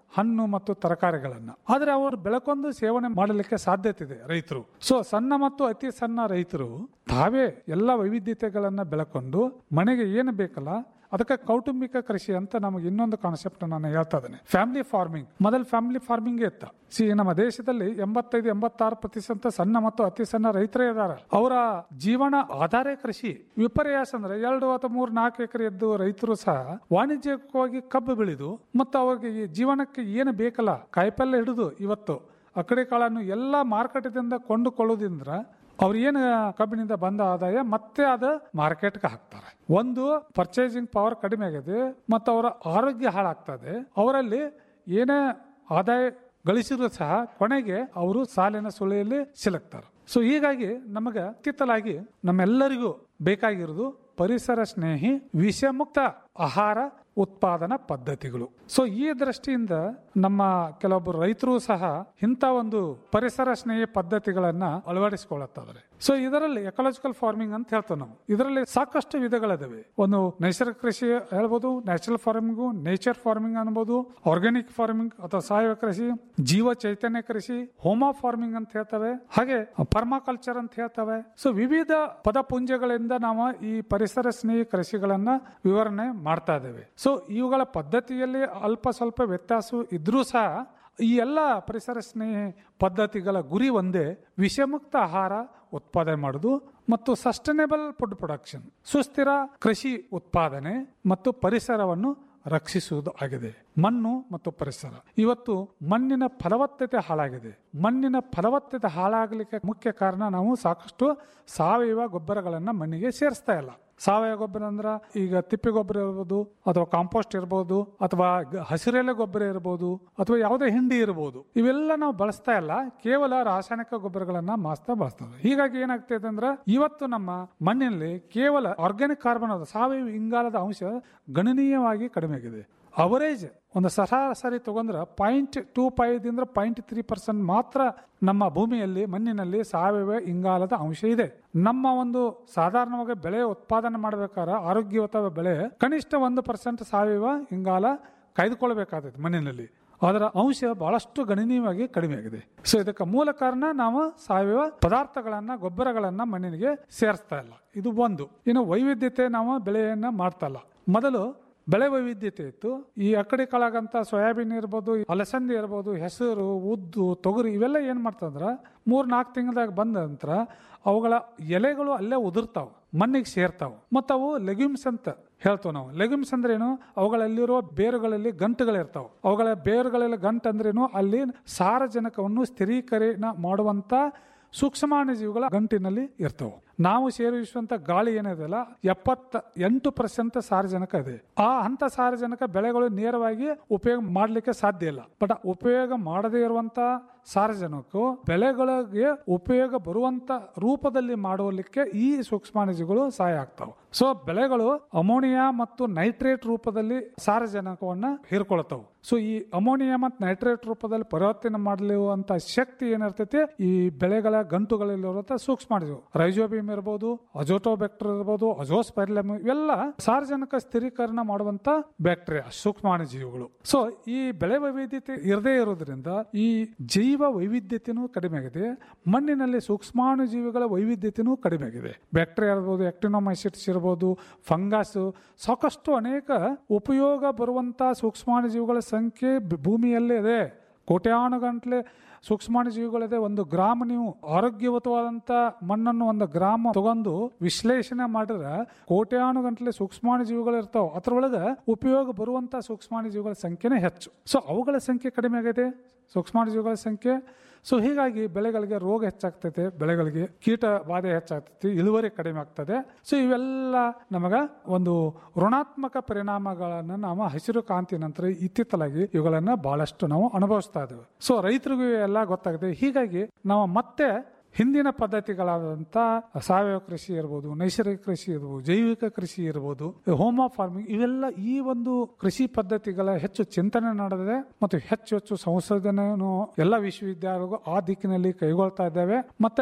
ಹಣ್ಣು ಮತ್ತು ತರಕಾರಿಗಳನ್ನ ಆದ್ರೆ ಅವರು ಬೆಳಕೊಂದು ಸೇವನೆ ಮಾಡಲಿಕ್ಕೆ ಸಾಧ್ಯತೆ ಇದೆ ರೈತರು ಸೊ ಸಣ್ಣ ಮತ್ತು ಅತಿ ಸಣ್ಣ ರೈತರು ತಾವೇ ಎಲ್ಲ ವೈವಿಧ್ಯತೆಗಳನ್ನ ಬೆಳಕೊಂಡು ಮನೆಗೆ ಏನು ಬೇಕಲ್ಲ ಅದಕ್ಕೆ ಕೌಟುಂಬಿಕ ಕೃಷಿ ಅಂತ ನಮಗೆ ಇನ್ನೊಂದು ಕಾನ್ಸೆಪ್ಟ್ ನಾನು ಹೇಳ್ತಾ ಇದ್ದೇನೆ ಫ್ಯಾಮಿಲಿ ಫಾರ್ಮಿಂಗ್ ಮೊದಲು ಫ್ಯಾಮಿಲಿ ಫಾರ್ಮಿಂಗ್ ಇತ್ತ ಸಿ ನಮ್ಮ ದೇಶದಲ್ಲಿ ಎಂಬತ್ತೈದು ಎಂಬತ್ತಾರು ಪ್ರತಿಶತ ಸಣ್ಣ ಮತ್ತು ಅತಿ ಸಣ್ಣ ರೈತರೇ ಇದ್ದಾರೆ ಅವರ ಜೀವನ ಆಧಾರ ಕೃಷಿ ವಿಪರ್ಯಾಸ ಅಂದ್ರೆ ಎರಡು ಅಥವಾ ಮೂರು ನಾಲ್ಕು ಎಕರೆ ಎದ್ದು ರೈತರು ಸಹ ವಾಣಿಜ್ಯಿಕವಾಗಿ ಕಬ್ಬು ಬೆಳೆದು ಮತ್ತು ಅವ್ರಿಗೆ ಈ ಜೀವನಕ್ಕೆ ಏನು ಬೇಕಲ್ಲ ಕಾಯಿಪಲ್ಯ ಹಿಡಿದು ಇವತ್ತು ಅಕಡೆ ಕಾಳನ್ನು ಎಲ್ಲ ಮಾರುಕಟ್ಟೆದಿಂದ ಕೊಂಡುಕೊಳ್ಳೋದ್ರಿಂದ ಅವ್ರು ಏನು ಕಬ್ಬಿನಿಂದ ಬಂದ ಆದಾಯ ಮತ್ತೆ ಅದ ಮಾರ್ಕೆಟ್ಗೆ ಹಾಕ್ತಾರೆ ಒಂದು ಪರ್ಚೇಸಿಂಗ್ ಪವರ್ ಕಡಿಮೆ ಆಗಿದೆ ಮತ್ತು ಅವರ ಆರೋಗ್ಯ ಹಾಳಾಗ್ತದೆ ಅವರಲ್ಲಿ ಏನೇ ಆದಾಯ ಗಳಿಸಿದ್ರು ಸಹ ಕೊನೆಗೆ ಅವರು ಸಾಲಿನ ಸುಳಿಯಲ್ಲಿ ಸಿಲುಕ್ತಾರೆ ಸೊ ಹೀಗಾಗಿ ನಮಗೆ ಅತ್ಯುತ್ತಲಾಗಿ ನಮ್ಮೆಲ್ಲರಿಗೂ ಬೇಕಾಗಿರೋದು ಪರಿಸರ ಸ್ನೇಹಿ ವಿಷಮುಕ್ತ ಆಹಾರ ಉತ್ಪಾದನಾ ಪದ್ಧತಿಗಳು ಸೊ ಈ ದೃಷ್ಟಿಯಿಂದ ನಮ್ಮ ಕೆಲವೊಬ್ಬರು ರೈತರು ಸಹ ಇಂಥ ಒಂದು ಪರಿಸರ ಸ್ನೇಹಿ ಪದ್ಧತಿಗಳನ್ನ ಅಳವಡಿಸಿಕೊಳ್ಳುತ್ತಿದ್ದಾರೆ ಸೊ ಇದರಲ್ಲಿ ಎಕಲಾಜಿಕಲ್ ಫಾರ್ಮಿಂಗ್ ಅಂತ ಹೇಳ್ತೇವೆ ನಾವು ಇದರಲ್ಲಿ ಸಾಕಷ್ಟು ವಿಧಗಳಿದಾವೆ ಒಂದು ನೈಸರ್ಗಿಕ ಕೃಷಿ ಹೇಳ್ಬೋದು ನ್ಯಾಚುರಲ್ ಫಾರ್ಮಿಂಗ್ ನೇಚರ್ ಫಾರ್ಮಿಂಗ್ ಅನ್ಬೋದು ಆರ್ಗ್ಯಾನಿಕ್ ಫಾರ್ಮಿಂಗ್ ಅಥವಾ ಸಾವಯವ ಕೃಷಿ ಜೀವ ಚೈತನ್ಯ ಕೃಷಿ ಹೋಮಾ ಫಾರ್ಮಿಂಗ್ ಅಂತ ಹೇಳ್ತವೆ ಹಾಗೆ ಪರ್ಮಾಕಲ್ಚರ್ ಅಂತ ಹೇಳ್ತವೆ ಸೊ ವಿವಿಧ ಪದಪುಂಜಗಳಿಂದ ನಾವು ಈ ಪರಿಸರ ಸ್ನೇಹಿ ಕೃಷಿಗಳನ್ನ ವಿವರಣೆ ಮಾಡ್ತಾ ಇದ್ದೇವೆ ಸೊ ಇವುಗಳ ಪದ್ಧತಿಯಲ್ಲಿ ಅಲ್ಪ ಸ್ವಲ್ಪ ವ್ಯತ್ಯಾಸ ಇದ್ರೂ ಸಹ ಈ ಎಲ್ಲ ಪರಿಸರ ಸ್ನೇಹಿ ಪದ್ಧತಿಗಳ ಗುರಿ ಒಂದೇ ವಿಷಮುಕ್ತ ಆಹಾರ ಉತ್ಪಾದನೆ ಮಾಡುವುದು ಮತ್ತು ಸಸ್ಟೈನೇಬಲ್ ಫುಡ್ ಪ್ರೊಡಕ್ಷನ್ ಸುಸ್ಥಿರ ಕೃಷಿ ಉತ್ಪಾದನೆ ಮತ್ತು ಪರಿಸರವನ್ನು ರಕ್ಷಿಸುವುದು ಆಗಿದೆ ಮಣ್ಣು ಮತ್ತು ಪರಿಸರ ಇವತ್ತು ಮಣ್ಣಿನ ಫಲವತ್ತತೆ ಹಾಳಾಗಿದೆ ಮಣ್ಣಿನ ಫಲವತ್ತತೆ ಹಾಳಾಗಲಿಕ್ಕೆ ಮುಖ್ಯ ಕಾರಣ ನಾವು ಸಾಕಷ್ಟು ಸಾವಯವ ಗೊಬ್ಬರಗಳನ್ನ ಮಣ್ಣಿಗೆ ಸೇರಿಸ್ತಾ ಇಲ್ಲ ಸಾವಯವ ಗೊಬ್ಬರ ಅಂದ್ರ ಈಗ ತಿಪ್ಪೆ ಗೊಬ್ಬರ ಇರ್ಬೋದು ಅಥವಾ ಕಾಂಪೋಸ್ಟ್ ಇರ್ಬೋದು ಅಥವಾ ಗ- ಹಸಿರೆಲೆ ಗೊಬ್ಬರ ಇರ್ಬೋದು ಅಥವಾ ಯಾವುದೇ ಹಿಂಡಿ ಇರ್ಬೋದು ಇವೆಲ್ಲ ನಾವು ಬಳಸ್ತಾ ಇಲ್ಲ ಕೇವಲ ರಾಸಾಯನಿಕ ಗೊಬ್ಬರಗಳನ್ನ ಮಾಸ್ತಾ ಬಳಸ್ತದೆ ಹೀಗಾಗಿ ಏನಾಗ್ತದೆ ಅಂದ್ರೆ ಇವತ್ತು ನಮ್ಮ ಮಣ್ಣಿನಲ್ಲಿ ಕೇವಲ ಆರ್ಗ್ಯಾನಿಕ್ ಕಾರ್ಬನ್ ಅದು ಸಾವಯವ ಇಂಗಾಲದ ಅಂಶ ಗಣನೀಯವಾಗಿ ಕಡಿಮೆ ಆಗಿದೆ ಅವರೇಜ್ ಒಂದು ಸರಾಸರಿ ತಗೊಂಡ್ರೆ point two five point three percent ಮಾತ್ರ ನಮ್ಮ ಭೂಮಿಯಲ್ಲಿ ಮಣ್ಣಿನಲ್ಲಿ ಸಾವಯವ ಇಂಗಾಲದ ಅಂಶ ಇದೆ ನಮ್ಮ ಒಂದು ಸಾಧಾರಣವಾಗಿ ಬೆಳೆ ಉತ್ಪಾದನೆ ಮಾಡಬೇಕಾದ್ರೆ ಆರೋಗ್ಯಯುತ ಬೆಳೆ ಕನಿಷ್ಠ ಒಂದು ಪರ್ಸೆಂಟ್ ಸಾವಯವ ಇಂಗಾಲ ಕಾಯ್ದುಕೊಳ್ಬೇಕಾದೈತೆ ಮಣ್ಣಿನಲ್ಲಿ ಅದರ ಅಂಶ ಬಹಳಷ್ಟು ಗಣನೀಯವಾಗಿ ಕಡಿಮೆ ಆಗಿದೆ ಸೊ ಇದಕ್ಕೆ ಮೂಲ ಕಾರಣ ನಾವು ಸಾವಯವ ಪದಾರ್ಥಗಳನ್ನ ಗೊಬ್ಬರಗಳನ್ನ ಮಣ್ಣಿಗೆ ಸೇರಿಸ್ತಾ ಇಲ್ಲ ಇದು ಒಂದು ಇನ್ನು ವೈವಿಧ್ಯತೆ ನಾವು ಬೆಳೆಯನ್ನ ಮಾಡ್ತಾ ಇಲ್ಲ ಮೊದಲು ಬೆಳೆ ವೈವಿಧ್ಯತೆ ಇತ್ತು ಈ ಅಕ್ಕಡಿ ಕಾಳಾಗಂತ ಸೋಯಾಬೀನ್ ಇರ್ಬೋದು ಅಲಸಂದಿ ಇರ್ಬೋದು ಹೆಸರು ಉದ್ದು ತೊಗರಿ ಇವೆಲ್ಲ ಏನ್ ಮಾಡ್ತಂದ್ರ ಮೂರ್ ನಾಲ್ಕು ತಿಂಗಳದಾಗ ಬಂದ ನಂತರ ಅವುಗಳ ಎಲೆಗಳು ಅಲ್ಲೇ ಉದುರ್ತಾವ ಮಣ್ಣಿಗೆ ಸೇರ್ತಾವ ಮತ್ತು ಅವು ಲೆಗ್ಯೂಮ್ಸ್ ಅಂತ ಹೇಳ್ತೇವೆ ನಾವು ಲೆಗ್ಯೂಮ್ಸ್ ಅಂದ್ರೆ ಏನು ಅವುಗಳಲ್ಲಿರುವ ಬೇರುಗಳಲ್ಲಿ ಗಂಟುಗಳಿರ್ತಾವ ಅವುಗಳ ಬೇರುಗಳಲ್ಲಿ ಗಂಟು ಅಂದ್ರೇನು ಅಲ್ಲಿ ಸಾರಜನಕವನ್ನು ಸ್ಥಿರೀಕರಣ ಮಾಡುವಂತ ಸೂಕ್ಷ್ಮಾಣು ಜೀವಿಗಳ ಗಂಟಿನಲ್ಲಿ ಇರ್ತವೆ ನಾವು ಸೇರಿಸುವಂತ ಗಾಳಿ ಏನಿದೆಯಲ್ಲ ಎಪ್ಪತ್ತ ಎಂಟು ಪರ್ಸೆಂಟ್ ಸಾರಜನಕ ಇದೆ ಆ ಹಂತ ಸಾರಜನಕ ಬೆಳೆಗಳು ನೇರವಾಗಿ ಉಪಯೋಗ ಮಾಡಲಿಕ್ಕೆ ಸಾಧ್ಯ ಇಲ್ಲ ಬಟ್ ಉಪಯೋಗ ಮಾಡದೇ ಇರುವಂತ ಸಾರಜನಕವು ಬೆಳೆಗಳಿಗೆ ಉಪಯೋಗ ಬರುವಂತ ರೂಪದಲ್ಲಿ ಮಾಡುವಲಿಕ್ಕೆ ಈ ಸೂಕ್ಷ್ಮಾಣುಜೀವಿಗಳು ಸಹಾಯ ಆಗ್ತಾವೆ ಸೊ ಬೆಳೆಗಳು ಅಮೋನಿಯಾ ಮತ್ತು ನೈಟ್ರೇಟ್ ರೂಪದಲ್ಲಿ ಸಾರಜನಕವನ್ನ ಹೀರ್ಕೊಳ್ತಾವೆ ಸೊ ಈ ಅಮೋನಿಯಾ ಮತ್ತು ನೈಟ್ರೇಟ್ ರೂಪದಲ್ಲಿ ಪರಿವರ್ತನೆ ಮಾಡಲಿರುವಂತ ಶಕ್ತಿ ಏನಿರ್ತೈತಿ ಈ ಬೆಳೆಗಳ ಗಂಟುಗಳಲ್ಲಿರುವಂತ ಸೂಕ್ಷ್ಮಾಣುಜೀವಿ ರೈಜೋಬಿಯಂ ಇರ್ಬೋದು ಅಜೋಟೋಬ್ಯಾಕ್ಟರ್ ಇರ್ಬೋದು ಅಜೋಸ್ಪೈರ್ಲಮ್ ಇವೆಲ್ಲ ಸಾರ್ವಜನಿಕ ಸ್ಥಿರೀಕರಣ ಮಾಡುವಂತ ಬ್ಯಾಕ್ಟೀರಿಯಾ ಸೂಕ್ಷ್ಮಾಣುಜೀವಿಗಳು ಸೊ ಈ ಬೆಳೆ ವೈವಿಧ್ಯತೆ ಇರದೇ ಇರೋದ್ರಿಂದ ಈ ಜೈವ ವೈವಿಧ್ಯತೆನೂ ಕಡಿಮೆ ಆಗಿದೆ ಮಣ್ಣಿನಲ್ಲಿ ಸೂಕ್ಷ್ಮಾಣುಜೀವಿಗಳ ವೈವಿಧ್ಯತೆನೂ ಕಡಿಮೆ ಆಗಿದೆ ಬ್ಯಾಕ್ಟೀರಿಯಾ ಇರ್ಬೋದು ಆಕ್ಟಿನೋಮೈಸಿಟ್ಸ್ ಇರ್ಬೋದು ಫಂಗಸ್ ಸಾಕಷ್ಟು ಅನೇಕ ಉಪಯೋಗ ಬರುವಂತ ಸೂಕ್ಷ್ಮಾಣುಜೀವಿಗಳ ಸಂಖ್ಯೆ ಬ- ಭೂಮಿಯಲ್ಲೇ ಇದೆ ಕೋಟ್ಯಾನು ಗಂಟ್ಲೆ ಸೂಕ್ಷ್ಮಾಣುಜೀವಿಗಳಿದೆ ಒಂದು ಗ್ರಾಮ ನೀವು ಆರೋಗ್ಯಯುತವಾದಂತ ಮಣ್ಣನ್ನು ಒಂದು ಗ್ರಾಮ ತಗೊಂಡು ವಿಶ್ಲೇಷಣೆ ಮಾಡಿದ್ರೆ ಕೋಟ್ಯಾನು ಗಂಟ್ಲೆ ಸೂಕ್ಷ್ಮಾಣುಜೀವಿಗಳು ಇರ್ತಾವ ಅದ್ರೊಳಗೆ ಉಪಯೋಗ ಬರುವಂತ ಸೂಕ್ಷ್ಮಾಣುಜೀವಿಗಳ ಸಂಖ್ಯೆನೇ ಹೆಚ್ಚು ಸೊ ಅವುಗಳ ಸಂಖ್ಯೆ ಕಡಿಮೆ ಆಗಿದೆ ಸೂಕ್ಷ್ಮಾಣುಜೀವಿಗಳ ಸಂಖ್ಯೆ ಸೊ ಹೀಗಾಗಿ ಬೆಳೆಗಳಿಗೆ ರೋಗ ಹೆಚ್ಚಾಗ್ತೈತೆ ಬೆಳೆಗಳಿಗೆ ಕೀಟ ಬಾಧೆ ಹೆಚ್ಚಾಗ್ತೈತಿ ಇಳುವರಿ ಕಡಿಮೆ ಆಗ್ತದೆ ಸೊ ಇವೆಲ್ಲ ನಮಗ ಒಂದು ಋಣಾತ್ಮಕ ಪರಿಣಾಮಗಳನ್ನ ನಾವು ಹಸಿರು ಕ್ರಾಂತಿ ನಂತರ ಇತ್ತಿತ್ತಲಾಗಿ ಇವುಗಳನ್ನ ಬಹಳಷ್ಟು ನಾವು ಅನುಭವಿಸ್ತಾ ಇದ್ದೇವೆ ಸೊ ರೈತರಿಗೂ ಎಲ್ಲ ಗೊತ್ತಾಗಿದೆ ಹೀಗಾಗಿ ನಾವು ಮತ್ತೆ ಹಿಂದಿನ ಪದ್ಧತಿಗಳಾದಂಥ ಸಾವಯವ ಕೃಷಿ ಇರ್ಬೋದು ನೈಸರ್ಗಿಕ ಕೃಷಿ ಇರ್ಬೋದು ಜೈವಿಕ ಕೃಷಿ ಇರ್ಬೋದು ಹೋಮ ಫಾರ್ಮಿಂಗ್ ಇವೆಲ್ಲ ಈ ಒಂದು ಕೃಷಿ ಪದ್ಧತಿಗಳ ಹೆಚ್ಚು ಚಿಂತನೆ ನಡೆದಿದೆ ಮತ್ತು ಹೆಚ್ಚು ಹೆಚ್ಚು ಸಂಶೋಧನೆಯನ್ನು ಎಲ್ಲ ವಿಶ್ವವಿದ್ಯಾಲಯಗಳು ಆ ದಿಕ್ಕಿನಲ್ಲಿ ಕೈಗೊಳ್ತಾ ಇದ್ದಾವೆ ಮತ್ತೆ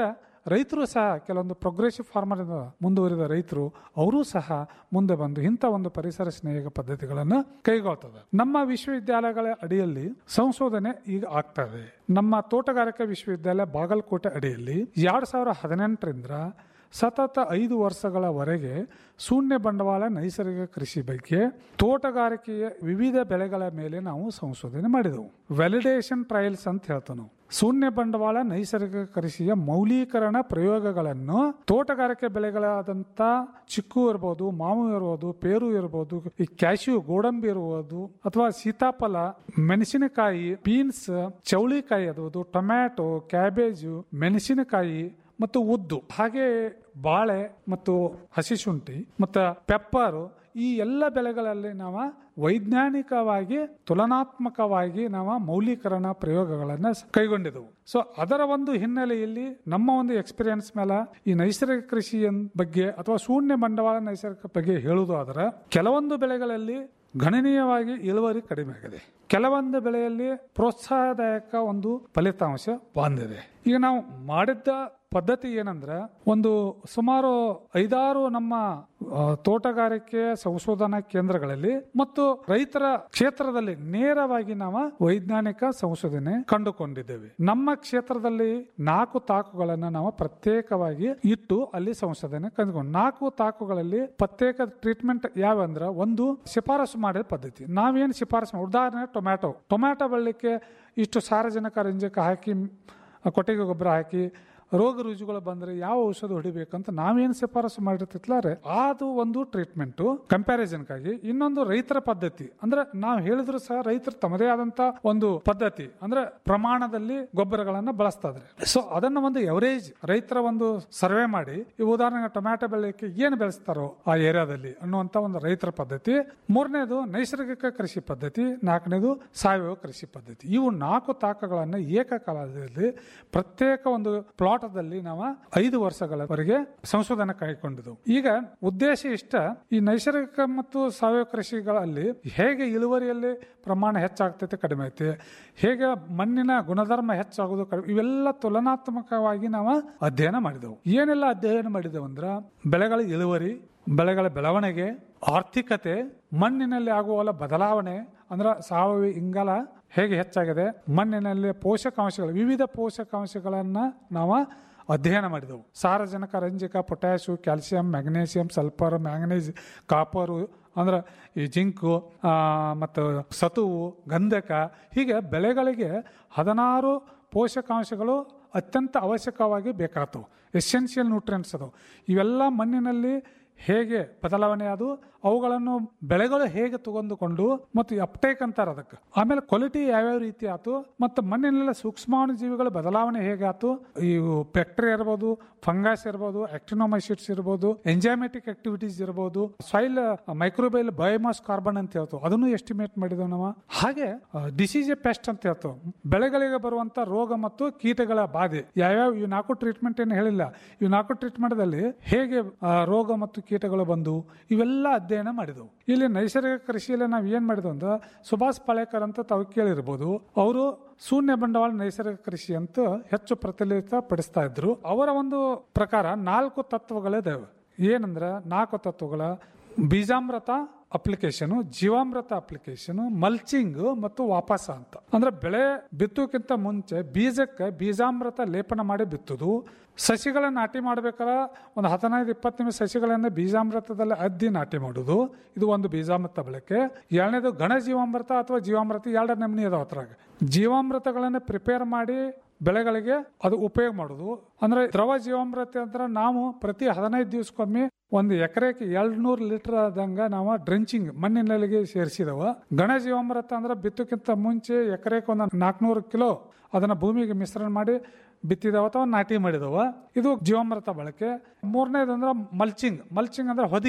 ರೈತರು ಸಹ ಕೆಲವೊಂದು ಪ್ರೋಗ್ರೆಸಿವ್ ಫಾರ್ಮರ್ ಮುಂದುವರಿದ ರೈತರು ಅವರೂ ಸಹ ಮುಂದೆ ಬಂದು ಇಂಥ ಒಂದು ಪರಿಸರ ಸ್ನೇಹಿಕ ಪದ್ಧತಿಗಳನ್ನು ಕೈಗೊಳ್ತದೆ ನಮ್ಮ ವಿಶ್ವವಿದ್ಯಾಲಯಗಳ ಅಡಿಯಲ್ಲಿ ಸಂಶೋಧನೆ ಈಗ ಆಗ್ತಾ ಇದೆ ನಮ್ಮ ತೋಟಗಾರಿಕಾ ವಿಶ್ವವಿದ್ಯಾಲಯ ಬಾಗಲಕೋಟೆ ಅಡಿಯಲ್ಲಿ ಎರಡ್ ಸಾವಿರ ಹದಿನೆಂಟರಿಂದ ಸತತ ಐದು ವರ್ಷಗಳವರೆಗೆ ಶೂನ್ಯ ಬಂಡವಾಳ ನೈಸರ್ಗಿಕ ಕೃಷಿ ಬಗ್ಗೆ ತೋಟಗಾರಿಕೆಯ ವಿವಿಧ ಬೆಳೆಗಳ ಮೇಲೆ ನಾವು ಸಂಶೋಧನೆ ಮಾಡಿದೆವು ವ್ಯಾಲಿಡೇಷನ್ ಟ್ರಯಲ್ಸ್ ಅಂತ ಹೇಳ್ತೇವೆ ನಾವು ಶೂನ್ಯ ಬಂಡವಾಳ ನೈಸರ್ಗಿಕ ಕೃಷಿಯ ಮೌಲ್ಯೀಕರಣ ಪ್ರಯೋಗಗಳನ್ನು ತೋಟಗಾರಿಕೆ ಬೆಳೆಗಳಾದಂಥ ಚಿಕ್ಕು ಇರ್ಬೋದು ಮಾವು ಇರ್ಬೋದು ಪೇರು ಇರ್ಬೋದು ಈ ಕ್ಯಾಶ್ಯೂ ಗೋಡಂಬಿ ಇರ್ಬೋದು ಅಥವಾ ಸೀತಾಫಲ ಮೆಣಸಿನಕಾಯಿ ಬೀನ್ಸ್ ಚೌಳಿಕಾಯಿ ಇರ್ಬೋದು ಟೊಮ್ಯಾಟೊ ಕ್ಯಾಬೇಜು ಮೆಣಸಿನಕಾಯಿ ಮತ್ತು ಉದ್ದು ಹಾಗೆ ಬಾಳೆ ಮತ್ತು ಹಸಿ ಶುಂಠಿ ಮತ್ತು ಪೆಪ್ಪರು ಈ ಎಲ್ಲ ಬೆಳೆಗಳಲ್ಲಿ ನಾವು ವೈಜ್ಞಾನಿಕವಾಗಿ ತುಲನಾತ್ಮಕವಾಗಿ ನಾವು ಮೌಲ್ಯೀಕರಣ ಪ್ರಯೋಗಗಳನ್ನು ಕೈಗೊಂಡಿದ್ದೆವು ಸೊ ಅದರ ಒಂದು ಹಿನ್ನೆಲೆಯಲ್ಲಿ ನಮ್ಮ ಒಂದು ಎಕ್ಸ್ಪೀರಿಯನ್ಸ್ ಮೇಲೆ ಈ ನೈಸರ್ಗಿಕ ಕೃಷಿ ಬಗ್ಗೆ ಅಥವಾ ಶೂನ್ಯ ಬಂಡವಾಳ ನೈಸರ್ಗಿಕ ಬಗ್ಗೆ ಹೇಳುವುದು ಆದರೆ ಕೆಲವೊಂದು ಬೆಳೆಗಳಲ್ಲಿ ಗಣನೀಯವಾಗಿ ಇಳುವರಿ ಕಡಿಮೆ ಆಗಿದೆ ಕೆಲವೊಂದು ಬೆಳೆಯಲ್ಲಿ ಪ್ರೋತ್ಸಾಹದಾಯಕ ಒಂದು ಫಲಿತಾಂಶ ಬಂದಿದೆ ಈಗ ನಾವು ಮಾಡಿದ್ದ ಪದ್ಧತಿ ಏನಂದ್ರೆ ಒಂದು ಸುಮಾರು ಐದಾರು ನಮ್ಮ ಆ, ತೋಟಗಾರಿಕೆ ಸಂಶೋಧನಾ ಕೇಂದ್ರಗಳಲ್ಲಿ ಮತ್ತು ರೈತರ ಕ್ಷೇತ್ರದಲ್ಲಿ ನೇರವಾಗಿ ನಾವು ವೈಜ್ಞಾನಿಕ ಸಂಶೋಧನೆ ಕಂಡುಕೊಂಡಿದ್ದೇವೆ ನಮ್ಮ ಕ್ಷೇತ್ರದಲ್ಲಿ ನಾಲ್ಕು ತಾಕುಗಳನ್ನು ನಾವು ಪ್ರತ್ಯೇಕವಾಗಿ ಇಟ್ಟು ಅಲ್ಲಿ ಸಂಶೋಧನೆ ಕಂಡುಕೊಂಡು ನಾಲ್ಕು ತಾಕುಗಳಲ್ಲಿ ಪ್ರತ್ಯೇಕ ಟ್ರೀಟ್ಮೆಂಟ್ ಯಾವ ಅಂದ್ರೆ ಒಂದು ಶಿಫಾರಸು ಮಾಡಿದ ಪದ್ಧತಿ ನಾವೇನು ಶಿಫಾರಸು ಮಾಡಿ ಉದಾಹರಣೆ ಟೊಮ್ಯಾಟೊ ಟೊಮ್ಯಾಟೊ ಬೆಳಲಿಕ್ಕೆ ಇಷ್ಟು ಸಾರಜನಕ ರಂಜಕ ಹಾಕಿ ಕೊಟ್ಟಿಗೆ ಗೊಬ್ಬರ ಹಾಕಿ ರೋಗ ರುಜುಗಳು ಬಂದ್ರೆ ಯಾವ ಔಷಧ ಹೊಡಿಬೇಕಂತ ನಾವೇನು ಶಿಫಾರಸು ಮಾಡಿರ್ತಿತ್ಲಾರೆ ಅದು ಒಂದು ಟ್ರೀಟ್ಮೆಂಟ್ ಕಂಪ್ಯಾರಿಸನ್ಗಾಗಿ ಇನ್ನೊಂದು ರೈತರ ಪದ್ಧತಿ ಅಂದ್ರೆ ನಾವು ಹೇಳಿದ್ರು ಸಹ ರೈತರು ತಮ್ಮದೇ ಆದಂತ ಒಂದು ಪದ್ಧತಿ ಅಂದ್ರೆ ಪ್ರಮಾಣದಲ್ಲಿ ಗೊಬ್ಬರಗಳನ್ನ ಬಳಸ್ತಾ ಇದ್ರೆ ಸೊ ಅದನ್ನ ಒಂದು ಎವರೇಜ್ ರೈತರ ಒಂದು ಸರ್ವೆ ಮಾಡಿ ಈ ಉದಾಹರಣೆಗೆ ಟೊಮ್ಯಾಟೊ ಬೆಳೆಯಕ್ಕೆ ಏನು ಬೆಳೆಸ್ತಾರೋ ಆ ಏರಿಯಾದಲ್ಲಿ ಅನ್ನುವಂತ ಒಂದು ರೈತರ ಪದ್ಧತಿ ಮೂರನೇದು ನೈಸರ್ಗಿಕ ಕೃಷಿ ಪದ್ಧತಿ ನಾಲ್ಕನೇದು ಸಾವಯವ ಕೃಷಿ ಪದ್ಧತಿ ಇವು ನಾಲ್ಕು ತಾಕಗಳನ್ನು ಏಕಕಾಲದಲ್ಲಿ ಪ್ರತ್ಯೇಕ ಒಂದು ಪ್ಲಾಟದಲ್ಲಿ ನಾವು ಐದು ವರ್ಷಗಳವರೆಗೆ ಸಂಶೋಧನೆ ಕೈಗೊಂಡಿದ್ದೆವು ಈಗ ಉದ್ದೇಶ ಇಷ್ಟ ಈ ನೈಸರ್ಗಿಕ ಮತ್ತು ಸಾವಯವ ಕೃಷಿಗಳಲ್ಲಿ ಹೇಗೆ ಇಳುವರಿಯಲ್ಲಿ ಪ್ರಮಾಣ ಹೆಚ್ಚಾಗ್ತೈತೆ ಕಡಿಮೆ ಐತೆ ಹೇಗೆ ಮಣ್ಣಿನ ಗುಣಧರ್ಮ ಹೆಚ್ಚಾಗೋದು ಕಡಿಮೆ ಇವೆಲ್ಲ ತುಲನಾತ್ಮಕವಾಗಿ ನಾವು ಅಧ್ಯಯನ ಮಾಡಿದೆವು ಏನೆಲ್ಲ ಅಧ್ಯಯನ ಮಾಡಿದೆವು ಅಂದ್ರೆ ಬೆಳೆಗಳ ಇಳುವರಿ ಬೆಳೆಗಳ ಬೆಳವಣಿಗೆ ಆರ್ಥಿಕತೆ ಮಣ್ಣಿನಲ್ಲಿ ಆಗುವ ಬದಲಾವಣೆ ಅಂದ್ರೆ ಸಾವಯವ ಇಂಗಾಲ ಹೇಗೆ ಹೆಚ್ಚಾಗಿದೆ ಮಣ್ಣಿನಲ್ಲಿ ಪೋಷಕಾಂಶಗಳು ವಿವಿಧ ಪೋಷಕಾಂಶಗಳನ್ನ ನಾವು ಅಧ್ಯಯನ ಮಾಡಿದೆವು ಸಾರಜನಕ ರಂಜಕ potash calcium magnesium sulphur manganese copper ಅಂದ್ರೆ ಈ ಜಿಂಕು ಆ, ಮತ್ತು ಸತುವು ಗಂಧಕ ಹೀಗೆ ಬೆಳೆಗಳಿಗೆ ಹದಿನಾರು ಪೋಷಕಾಂಶಗಳು ಅತ್ಯಂತ ಅವಶ್ಯಕವಾಗಿ ಬೇಕಾಗ್ತವೆ ಎಸೆನ್ಷಿಯಲ್ ನ್ಯೂಟ್ರಿಯೆಂಟ್ಸ್ ಅದು ಇವೆಲ್ಲ ಮಣ್ಣಿನಲ್ಲಿ ಹೇಗೆ ಬದಲಾವಣೆ ಅದು ಅವುಗಳನ್ನು ಬೆಳೆಗಳು ಹೇಗೆ ತಗೊಂಡುಕೊಂಡು ಮತ್ತು ಅಪ್ಟೇಕ್ ಅಂತಾರೆ ಅದಕ್ಕೆ ಆಮೇಲೆ ಕ್ವಾಲಿಟಿ ಯಾವ್ಯಾವ ರೀತಿ ಆಯ್ತು ಮತ್ತು ಮಣ್ಣಿನೆಲ್ಲ ಸೂಕ್ಷ್ಮಾಣು ಜೀವಿಗಳ ಬದಲಾವಣೆ ಹೇಗೆ ಆಯ್ತು ಇವು ಬ್ಯಾಕ್ಟೀರಿಯಾ ಇರ್ಬೋದು ಫಂಗಸ್ ಇರ್ಬೋದು ಆಕ್ಟಿನೋಮೈಸಿಟ್ಸ್ ಇರ್ಬೋದು ಎಂಜೈಮೆಟಿಕ್ ಆಕ್ಟಿವಿಟೀಸ್ ಇರ್ಬೋದು ಸಾಯಿಲ್ ಮೈಕ್ರೋಬೈಲ್ ಬಯೋಮಾಸ್ ಕಾರ್ಬನ್ ಅಂತ ಹೇಳ್ತು ಅದನ್ನು ಎಸ್ಟಿಮೇಟ್ ಮಾಡಿದೆವು ನಾವು ಹಾಗೆ ಡಿಸೀಸ್ ಪೆಸ್ಟ್ ಅಂತ ಹೇಳ್ತು ಬೆಳೆಗಳಿಗೆ ಬರುವಂತ ರೋಗ ಮತ್ತು ಕೀಟಗಳ ಬಾಧೆ ಯಾವ್ಯಾವ ಇವು ನಾಲ್ಕು ಟ್ರೀಟ್ಮೆಂಟ್ ಏನು ಹೇಳಿಲ್ಲ ಇವು ನಾಲ್ಕು ಟ್ರೀಟ್ಮೆಂಟ್ದಲ್ಲಿ ಹೇಗೆ ಆ, ರೋಗ ಮತ್ತು ಕೀಟಗಳು ಬಂದು ಇವೆಲ್ಲ ಅಧ್ಯಯನ ಮಾಡಿದವು ಇಲ್ಲಿ ನೈಸರ್ಗಿಕ ಕೃಷಿಯಲ್ಲಿ ನಾವು ಏನ್ ಮಾಡಿದ್ವು ಅಂದ್ರೆ ಸುಭಾಷ್ ಪಾಳೇಕರ್ ಅಂತ ತಾವು ಕೇಳಿರ್ಬೋದು ಅವರು ಶೂನ್ಯ ಬಂಡವಾಳ ನೈಸರ್ಗಿಕ ಕೃಷಿ ಅಂತ ಹೆಚ್ಚು ಪ್ರಚಲಿತ ಪಡಿಸ್ತಾ ಇದ್ರು ಅವರ ಒಂದು ಪ್ರಕಾರ ನಾಲ್ಕು ತತ್ವಗಳಿದಾವೆ ಏನಂದ್ರೆ ನಾಲ್ಕು ತತ್ವಗಳ ಬೀಜಾಮೃತ ಅಪ್ಲಿಕೇಶನ್ ಜೀವಾಮೃತ ಅಪ್ಲಿಕೇಶನ್ ಮಲ್ಚಿಂಗ್ ಮತ್ತು ವಾಪಸ ಅಂತ ಅಂದ್ರೆ ಬೆಳೆ ಬಿತ್ತೋಕ್ಕಿಂತ ಮುಂಚೆ ಬೀಜಕ್ಕೆ ಬೀಜಾಮೃತ ಲೇಪನ ಮಾಡಿ ಬಿತ್ತುದು ಸಸಿಗಳ ನಾಟಿ ಮಾಡ್ಬೇಕಾದ್ರೆ ಒಂದು ಹದಿನೈದು ಇಪ್ಪತ್ತು ನಿಮಿಷ ಸಸಿಗಳನ್ನ ಬೀಜಾಮೃತದಲ್ಲಿ ಅದ್ದಿ ನಾಟಿ ಮಾಡುದು ಇದು ಒಂದು ಬೀಜಾಮೃತ ಬಳಕೆ ಎರಡನೇದು ಘನ ಜೀವಾಮೃತ ಅಥವಾ ಜೀವಾಮೃತ ಎರಡು ನಮೂನಿ ಅದಾವ ಅದ್ರಾಗ ಜೀವಾಮೃತಗಳನ್ನ ಪ್ರಿಪೇರ್ ಮಾಡಿ ಬೆಳೆಗಳಿಗೆ ಅದು ಉಪಯೋಗ ಮಾಡುದು ಅಂದ್ರೆ ದ್ರವ ಜೀವಾಮೃತ ಅಂದ್ರೆ ನಾವು ಪ್ರತಿ ಹದಿನೈದು ದಿವಸಕ್ಕೊಮ್ಮೆ ಒಂದು ಎಕರೆಗೆ ಎರಡ್ನೂರು ಲೀಟರ್ ಆದಂಗ ನಾವು ಡ್ರೆಂಚಿಂಗ್ ಮಣ್ಣಿನಲ್ಲಿಗೆ ಸೇರಿಸಿದವ ಘನ ಜೀವಾಮೃತ ಅಂದ್ರೆ ಬಿತ್ತಕ್ಕಿಂತ ಮುಂಚೆ ಎಕರೆಗೆ ಒಂದು ನಾಲ್ಕುನೂರು ಕಿಲೋ ಅದನ್ನ ಭೂಮಿಗೆ ಮಿಶ್ರಣ ಮಾಡಿ ಬಿತ್ತಿದವ ಅಥವಾ ನಾಟಿ ಮಾಡಿದವ ಇದು ಜೀವಾಮೃತ ಬಳಕೆ ಮೂರನೇದು ಅಂದ್ರೆ ಮಲ್ಚಿಂಗ್ ಮಲ್ಚಿಂಗ್ ಅಂದ್ರೆ ಹೊದಿಕೆ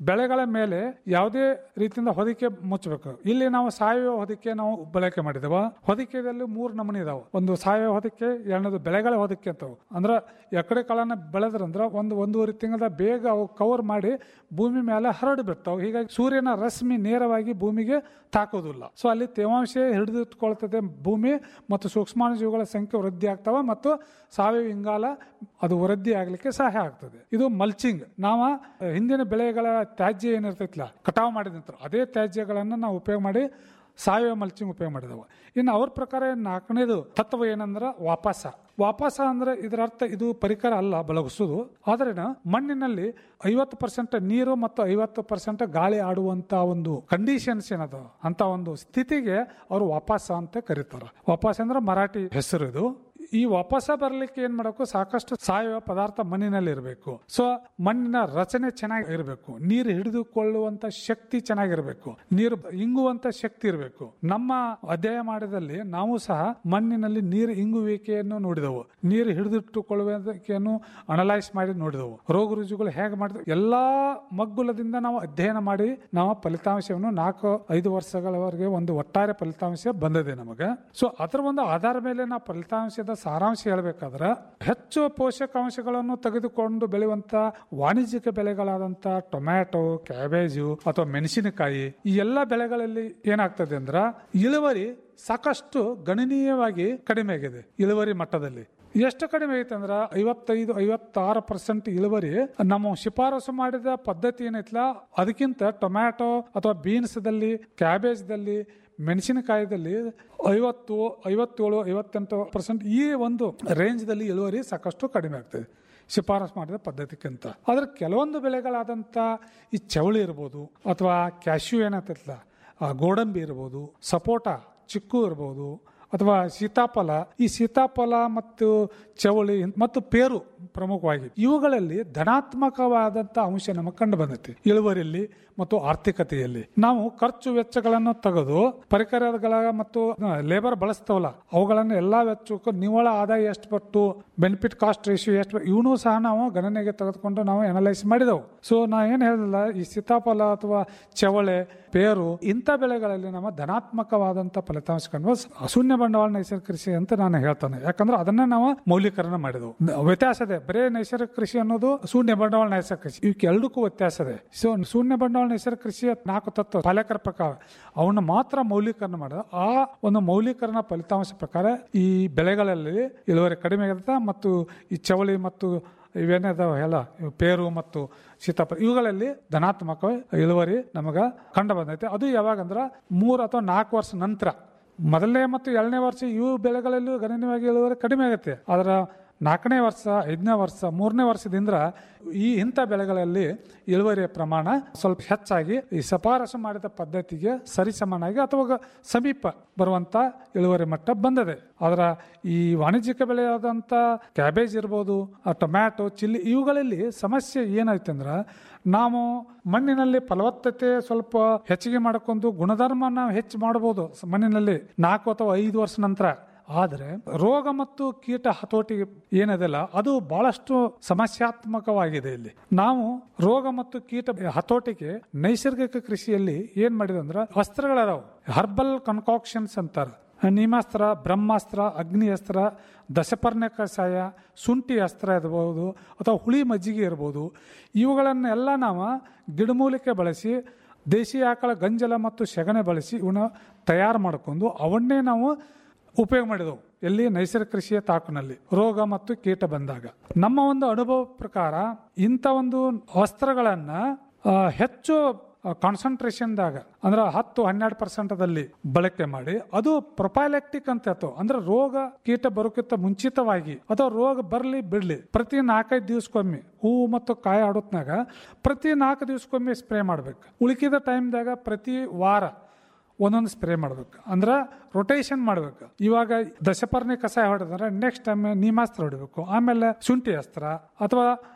ಬೆಳೆಗಳ ಮೇಲೆ ಯಾವುದೇ ರೀತಿಯಿಂದ ಹೊದಿಕೆ ಮುಚ್ಚಬೇಕು ಇಲ್ಲಿ ನಾವು ಸಾವಯವ ಹೊದಿಕೆ ನಾವು ಬಳಕೆ ಮಾಡಿದೆವ ಹೊದಿಕೆದಲ್ಲಿ ಮೂರು ನಮೂನಿ ಇದಾವೆ ಒಂದು ಸಾವಯವ ಹೊದಿಕೆ ಎರಡನೇದು ಬೆಳೆಗಳ ಹೊದಿಕೆ ಅಂತವು ಅಂದ್ರೆ ಎಕಡೆ ಕಾಳನ್ನ ಬೆಳೆದ್ರಂದ್ರ ಒಂದು ಒಂದೂವರೆ ತಿಂಗಳ ಬೇಗ ಅವು ಕವರ್ ಮಾಡಿ ಭೂಮಿ ಮೇಲೆ ಹರಡಿ ಬಿಡ್ತಾವೆ ಹೀಗಾಗಿ ಸೂರ್ಯನ ರಶ್ಮಿ ನೇರವಾಗಿ ಭೂಮಿಗೆ ತಾಕೋದಿಲ್ಲ ಸೊ ಅಲ್ಲಿ ತೇವಾಂಶ ಹಿಡಿದಿಟ್ಕೊಳ್ತದೆ ಭೂಮಿ ಮತ್ತು ಸೂಕ್ಷ್ಮಾಣುಜೀವಿಗಳ ಸಂಖ್ಯೆ ವೃದ್ಧಿ ಆಗ್ತಾವ ಮತ್ತು ಸಾವಯವ ಇಂಗಾಲ ಅದು ವೃದ್ಧಿ ಆಗ್ಲಿಕ್ಕೆ ಸಹಾಯ ಆಗ್ತದೆ ಇದು ಮಲ್ಚಿಂಗ್ ನಾವು ಹಿಂದಿನ ಬೆಳೆಗಳ ತ್ಯಾಜ್ಯ ಏನಿರ್ತೈತಿಲ್ಲ ಕಟಾವು ಮಾಡಿದ ನಂತರ ಅದೇ ತ್ಯಾಜ್ಯಗಳನ್ನು ನಾವು ಉಪಯೋಗ ಮಾಡಿ ಸಾವಯವ ಮಲ್ಚಿಂಗ್ ಉಪಯೋಗ ಮಾಡಿದವು ಇನ್ನು ಅವ್ರ ಪ್ರಕಾರ ನಾಲ್ಕನೇದು ತತ್ವ ಏನಂದ್ರೆ ವಾಪಸ ವಾಪಸ ಅಂದ್ರೆ ಇದರ ಅರ್ಥ ಇದು ಪರಿಕರ ಅಲ್ಲ ಬೆಳಗಿಸೋದು ಆದ್ರೆ ಮಣ್ಣಿನಲ್ಲಿ ಐವತ್ತು ಪರ್ಸೆಂಟ್ ನೀರು ಮತ್ತು ಐವತ್ತು ಪರ್ಸೆಂಟ್ ಗಾಳಿ ಆಡುವಂತ ಒಂದು ಕಂಡೀಷನ್ಸ್ ಏನದ ಅಂತ ಒಂದು ಸ್ಥಿತಿಗೆ ಅವರು ವಾಪಸ ಅಂತ ಕರೀತಾರೆ ವಾಪಸ್ ಅಂದ್ರೆ ಮರಾಠಿ ಹೆಸರು ಇದು ಈ ವಾಪಸ ಬರ್ಲಿಕ್ಕೆ ಏನ್ ಮಾಡಬೇಕು ಸಾಕಷ್ಟು ಸಾವಯವ ಪದಾರ್ಥ ಮಣ್ಣಿನಲ್ಲಿ ಇರಬೇಕು ಸೊ ಮಣ್ಣಿನ ರಚನೆ ಚೆನ್ನಾಗಿ ಇರಬೇಕು ನೀರು ಹಿಡಿದುಕೊಳ್ಳುವಂತ ಶಕ್ತಿ ಚೆನ್ನಾಗಿರ್ಬೇಕು ನೀರು ಇಂಗುವಂತ ಶಕ್ತಿ ಇರಬೇಕು ನಮ್ಮ ಅಧ್ಯಯನ ಮಾಡಿದಲ್ಲಿ ನಾವು ಸಹ ಮಣ್ಣಿನಲ್ಲಿ ನೀರು ಇಂಗುವಿಕೆಯನ್ನು ನೋಡಿದೆವು ನೀರು ಹಿಡಿದಿಟ್ಟುಕೊಳ್ಳುವಿಕೆಯನ್ನು ಅನಲೈಸ್ ಮಾಡಿ ನೋಡಿದೆವು ರೋಗ ರುಜುಗಳು ಹೇಗೆ ಮಾಡಿದವು ಎಲ್ಲಾ ಮಗ್ಗುಲದಿಂದ ನಾವು ಅಧ್ಯಯನ ಮಾಡಿ ನಾವು ಫಲಿತಾಂಶವನ್ನು ನಾಲ್ಕು ಐದು ವರ್ಷಗಳವರೆಗೆ ಒಂದು ಒಟ್ಟಾರೆ ಫಲಿತಾಂಶ ಬಂದಿದೆ ನಮಗೆ ಸೊ ಅದರ ಒಂದು ಆಧಾರ ಮೇಲೆ ನಾವು ಫಲಿತಾಂಶದ ಸಾರಾಂಶ ಹೇಳ್ಬೇಕಾದ್ರೆ ಹೆಚ್ಚು ಪೋಷಕಾಂಶಗಳನ್ನು ತೆಗೆದುಕೊಂಡು ಬೆಳೆಯುವಂತ ವಾಣಿಜ್ಯಿಕ ಬೆಳೆಗಳಾದಂತ ಟೊಮ್ಯಾಟೊ ಕ್ಯಾಬೇಜು ಅಥವಾ ಮೆಣಸಿನಕಾಯಿ ಈ ಎಲ್ಲ ಬೆಳೆಗಳಲ್ಲಿ ಏನಾಗ್ತದೆ ಅಂದ್ರ ಇಳುವರಿ ಸಾಕಷ್ಟು ಗಣನೀಯವಾಗಿ ಕಡಿಮೆ ಆಗಿದೆ ಇಳುವರಿ ಮಟ್ಟದಲ್ಲಿ ಎಷ್ಟು ಕಡಿಮೆ ಐತೆ ಅಂದ್ರ ಐವತ್ತೈದು ಐವತ್ತಾರು ಪರ್ಸೆಂಟ್ ಇಳುವರಿ ನಮ್ಮ ಶಿಫಾರಸು ಮಾಡಿದ ಪದ್ಧತಿ ಏನೈತಲ್ಲ ಅದಕ್ಕಿಂತ ಟೊಮ್ಯಾಟೊ ಅಥವಾ ಬೀನ್ಸ್ದಲ್ಲಿ ಕ್ಯಾಬೇಜ್ದಲ್ಲಿ ಮೆಣಸಿನಕಾಯದಲ್ಲಿ ಐವತ್ತು ಐವತ್ತೇಳು ಐವತ್ತೆಂಟು ಪರ್ಸೆಂಟ್ ಈ ಒಂದು ರೇಂಜ್ದಲ್ಲಿ ಇಳುವರಿ ಸಾಕಷ್ಟು ಕಡಿಮೆ ಆಗ್ತದೆ ಶಿಫಾರಸು ಮಾಡಿದ ಪದ್ಧತಿಗಿಂತ ಆದ್ರೆ ಕೆಲವೊಂದು ಬೆಳೆಗಳಾದಂಥ ಈ ಚವಳಿ ಇರ್ಬೋದು ಅಥವಾ ಕ್ಯಾಶ್ಯೂ ಏನಾಗ್ತೈತಲ್ಲ ಆ ಗೋಡಂಬಿ ಇರ್ಬೋದು ಸಪೋಟ ಚಿಕ್ಕು ಇರ್ಬೋದು ಅಥವಾ ಸೀತಾಫಲ ಈ ಸೀತಾಫಲ ಮತ್ತು ಚವಳಿ ಮತ್ತು ಪೇರು ಪ್ರಮುಖವಾಗಿ ಇವುಗಳಲ್ಲಿ ಧನಾತ್ಮಕವಾದಂತ ಅಂಶ ನಮಗೆ ಕಂಡು ಬಂದೈತಿ ಇಳುವರಿಯಲ್ಲಿ ಮತ್ತು ಆರ್ಥಿಕತೆಯಲ್ಲಿ ನಾವು ಖರ್ಚು ವೆಚ್ಚಗಳನ್ನು ತೆಗೆದು ಪರಿಕರಗಳ ಮತ್ತು ಲೇಬರ್ ಬಳಸ್ತಾವಲ್ಲ ಅವುಗಳನ್ನು ಎಲ್ಲಾ ವೆಚ್ಚಕ್ಕೂ ನಿವ್ವಳ ಆದಾಯ ಎಷ್ಟು ಪಟ್ಟು ಬೆನಿಫಿಟ್ ಕಾಸ್ಟ್ ರೇಷಿಯೋ ಎಷ್ಟು ಇವನು ಸಹ ನಾವು ಗಣನೆಗೆ ತೆಗೆದುಕೊಂಡು ನಾವು ಅನಲೈಸ್ ಮಾಡಿದೆವು ಸೊ ನಾ ಏನ್ ಹೇಳಿಲ್ಲ ಈ ಸೀತಾಫಲ ಅಥವಾ ಚವಳೆ ಪೇರು ಇಂಥ ಬೆಳೆಗಳಲ್ಲಿ ನಮ್ಮ ಧನಾತ್ಮಕವಾದಂತ ಫಲಿತಾಂಶ ಕಂಡು ಶೂನ್ಯ ಬಂಡವಾಳ ನೈಸರ್ಗಿಕ ಕೃಷಿ ಅಂತ ನಾನು ಹೇಳ್ತಾನೆ ಯಾಕಂದ್ರೆ ಅದನ್ನ ನಾವು ಮೌಲ್ಯೀಕರಣ ಮಾಡಿದೆವು ವ್ಯತ್ಯಾಸ ಇದೆ ಬರೇ ನೈಸರ್ಗಿಕ ಕೃಷಿ ಅನ್ನೋದು ಶೂನ್ಯ ಬಂಡವಾಳ ನೈಸರ್ಗಿಕ ಕೃಷಿ ಇವಕ್ಕೆ ಎರಡಕ್ಕೂ ವ್ಯತ್ಯಾಸ ಇದೆ ಸೊ ಶೂನ್ಯ ಬಂಡವಾಳ ನೈಸರ್ಗಿಕ ಕೃಷಿ ನಾಲ್ಕು ತತ್ವ ಪಾಲಕರ ಪ್ರಕಾರ ಅವನ್ನ ಮಾತ್ರ ಮೌಲ್ಯೀಕರಣ ಮಾಡಿದ ಆ ಒಂದು ಮೌಲ್ಯೀಕರಣ ಫಲಿತಾಂಶ ಪ್ರಕಾರ ಈ ಬೆಳೆಗಳಲ್ಲಿ ಇಳುವರಿ ಕಡಿಮೆ ಆಗುತ್ತೆ ಮತ್ತು ಈ ಚವಳಿ ಮತ್ತು ಇವೇನಿದಾವ ಎಲ್ಲ ಇವು ಪೇರು ಮತ್ತು ಸೀತಾಫಲ ಇವುಗಳಲ್ಲಿ ಧನಾತ್ಮಕ ಇಳುವರಿ ನಮಗ ಕಂಡು ಬಂದೈತೆ ಅದು ಯಾವಾಗಂದ್ರ ಮೂರು ಅಥವಾ ನಾಲ್ಕು ವರ್ಷ ನಂತರ ಮೊದಲನೇ ಮತ್ತು ಏಳನೇ ವರ್ಷ ಇವು ಬೆಳೆಗಳಲ್ಲೂ ಗಣನೀಯವಾಗಿ ಇಳುವರಿ ಕಡಿಮೆ ಆಗುತ್ತೆ ಅದರ ನಾಲ್ಕನೇ ವರ್ಷ ಐದನೇ ವರ್ಷ ಮೂರನೇ ವರ್ಷದಿಂದ ಈ ಇಂಥ ಬೆಳೆಗಳಲ್ಲಿ ಇಳುವರಿಯ ಪ್ರಮಾಣ ಸ್ವಲ್ಪ ಹೆಚ್ಚಾಗಿ ಈ ಶಿಫಾರಸು ಮಾಡಿದ ಪದ್ಧತಿಗೆ ಸರಿಸಮಾನಾಗಿ ಅಥವಾ ಸಮೀಪ ಬರುವಂತ ಇಳುವರಿ ಮಟ್ಟ ಬಂದಿದೆ ಅದರ ಈ ವಾಣಿಜ್ಯಿಕ ಬೆಳೆಯಾದಂಥ ಕ್ಯಾಬೇಜ್ ಇರ್ಬೋದು ಆ ಟೊಮ್ಯಾಟೊ ಚಿಲ್ಲಿ ಇವುಗಳಲ್ಲಿ ಸಮಸ್ಯೆ ಏನಾಯ್ತು ಅಂದ್ರೆ ನಾವು ಮಣ್ಣಿನಲ್ಲಿ ಫಲವತ್ತತೆ ಸ್ವಲ್ಪ ಹೆಚ್ಚಿಗೆ ಮಾಡ್ಕೊಂಡು ಗುಣಧರ್ಮ ನಾವು ಹೆಚ್ಚು ಮಾಡಬಹುದು ಮಣ್ಣಿನಲ್ಲಿ ನಾಲ್ಕು ಅಥವಾ ಐದು ವರ್ಷ ನಂತರ ಆದರೆ ರೋಗ ಮತ್ತು ಕೀಟ ಹತೋಟಿ ಏನದಲ್ಲ ಅದು ಬಹಳಷ್ಟು ಸಮಸ್ಯಾತ್ಮಕವಾಗಿದೆ ಇಲ್ಲಿ ನಾವು ರೋಗ ಮತ್ತು ಕೀಟ ಹತೋಟಿಗೆ ನೈಸರ್ಗಿಕ ಕೃಷಿಯಲ್ಲಿ ಏನ್ ಮಾಡಿದೆ ಅಂದ್ರೆ ಅಸ್ತ್ರಗಳದಾವು ಹರ್ಬಲ್ ಕನ್ಕಾಕ್ಷನ್ಸ್ ಅಂತಾರೆ ನೀಮಾಸ್ತ್ರ ಬ್ರಹ್ಮಾಸ್ತ್ರ ಅಗ್ನಿ ಅಸ್ತ್ರ ದಶಪರ್ಣ ಕಷಾಯ ಶುಂಠಿ ಅಸ್ತ್ರ ಇರ್ಬೋದು ಅಥವಾ ಹುಳಿ ಮಜ್ಜಿಗೆ ಇರ್ಬೋದು ಇವುಗಳನ್ನೆಲ್ಲ ನಾವು ಗಿಡಮೂಲಿಕೆ ಬಳಸಿ ದೇಶಿ ಆಕಳ ಗಂಜಲ ಮತ್ತು ಸೆಗಣೆ ಬಳಸಿ ಇವನ್ನ ತಯಾರು ಮಾಡಿಕೊಂಡು ಅವನ್ನೇ ನಾವು ಉಪಯೋಗ ಮಾಡಿದವು ಎಲ್ಲಿ ನೈಸರ್ಗಿಕ ಕೃಷಿಯ ತಾಕಿನಲ್ಲಿ ರೋಗ ಮತ್ತು ಕೀಟ ಬಂದಾಗ ನಮ್ಮ ಒಂದು ಅನುಭವ ಪ್ರಕಾರ ಇಂಥ ಒಂದು ವಸ್ತ್ರಗಳನ್ನ ಆ, ಹೆಚ್ಚು ಕಾನ್ಸಂಟ್ರೇಷನ್ದಾಗ ಅಂದ್ರೆ ಹತ್ತು ಹನ್ನೆರಡು ಪರ್ಸೆಂಟದಲ್ಲಿ ಬಳಕೆ ಮಾಡಿ ಅದು ಪ್ರೊಪೈಲೆಕ್ಟಿಕ್ ಅಂತ ಹೇಳ್ತಾವ ಅಂದ್ರೆ ರೋಗ ಕೀಟ ಬರೋಕ್ಕಿಂತ ಮುಂಚಿತವಾಗಿ ಅಥವಾ ರೋಗ ಬರ್ಲಿ ಬಿಡ್ಲಿ ಪ್ರತಿ ನಾಲ್ಕೈದು ದಿವಸಕ್ಕೊಮ್ಮೆ ಹೂವು ಮತ್ತು ಕಾಯಿ ಆಡೋತ್ನಾಗ ಪ್ರತಿ ನಾಲ್ಕು ದಿವಸಕ್ಕೊಮ್ಮೆ ಸ್ಪ್ರೇ ಮಾಡ್ಬೇಕು ಉಳಿಕಿದ ಟೈಮ್ದಾಗ ಪ್ರತಿ ವಾರ ಒಂದೊಂದು ಸ್ಪ್ರೇ ಮಾಡ್ಬೇಕು ಅಂದ್ರೆ ರೊಟೇಷನ್ ಮಾಡ್ಬೇಕು ಇವಾಗ ದಶಪರ್ಣಿ ಕಷಾಯ ಹೊಡೆದ್ರೆ ನೆಕ್ಸ್ಟ್ ಟೈಮ್ ನೀಮಾಸ್ತ್ರ ಹೊಡಿಬೇಕು ಆಮೇಲೆ ಶುಂಠಿ ಅಸ್ತ್ರ ಅಥವಾ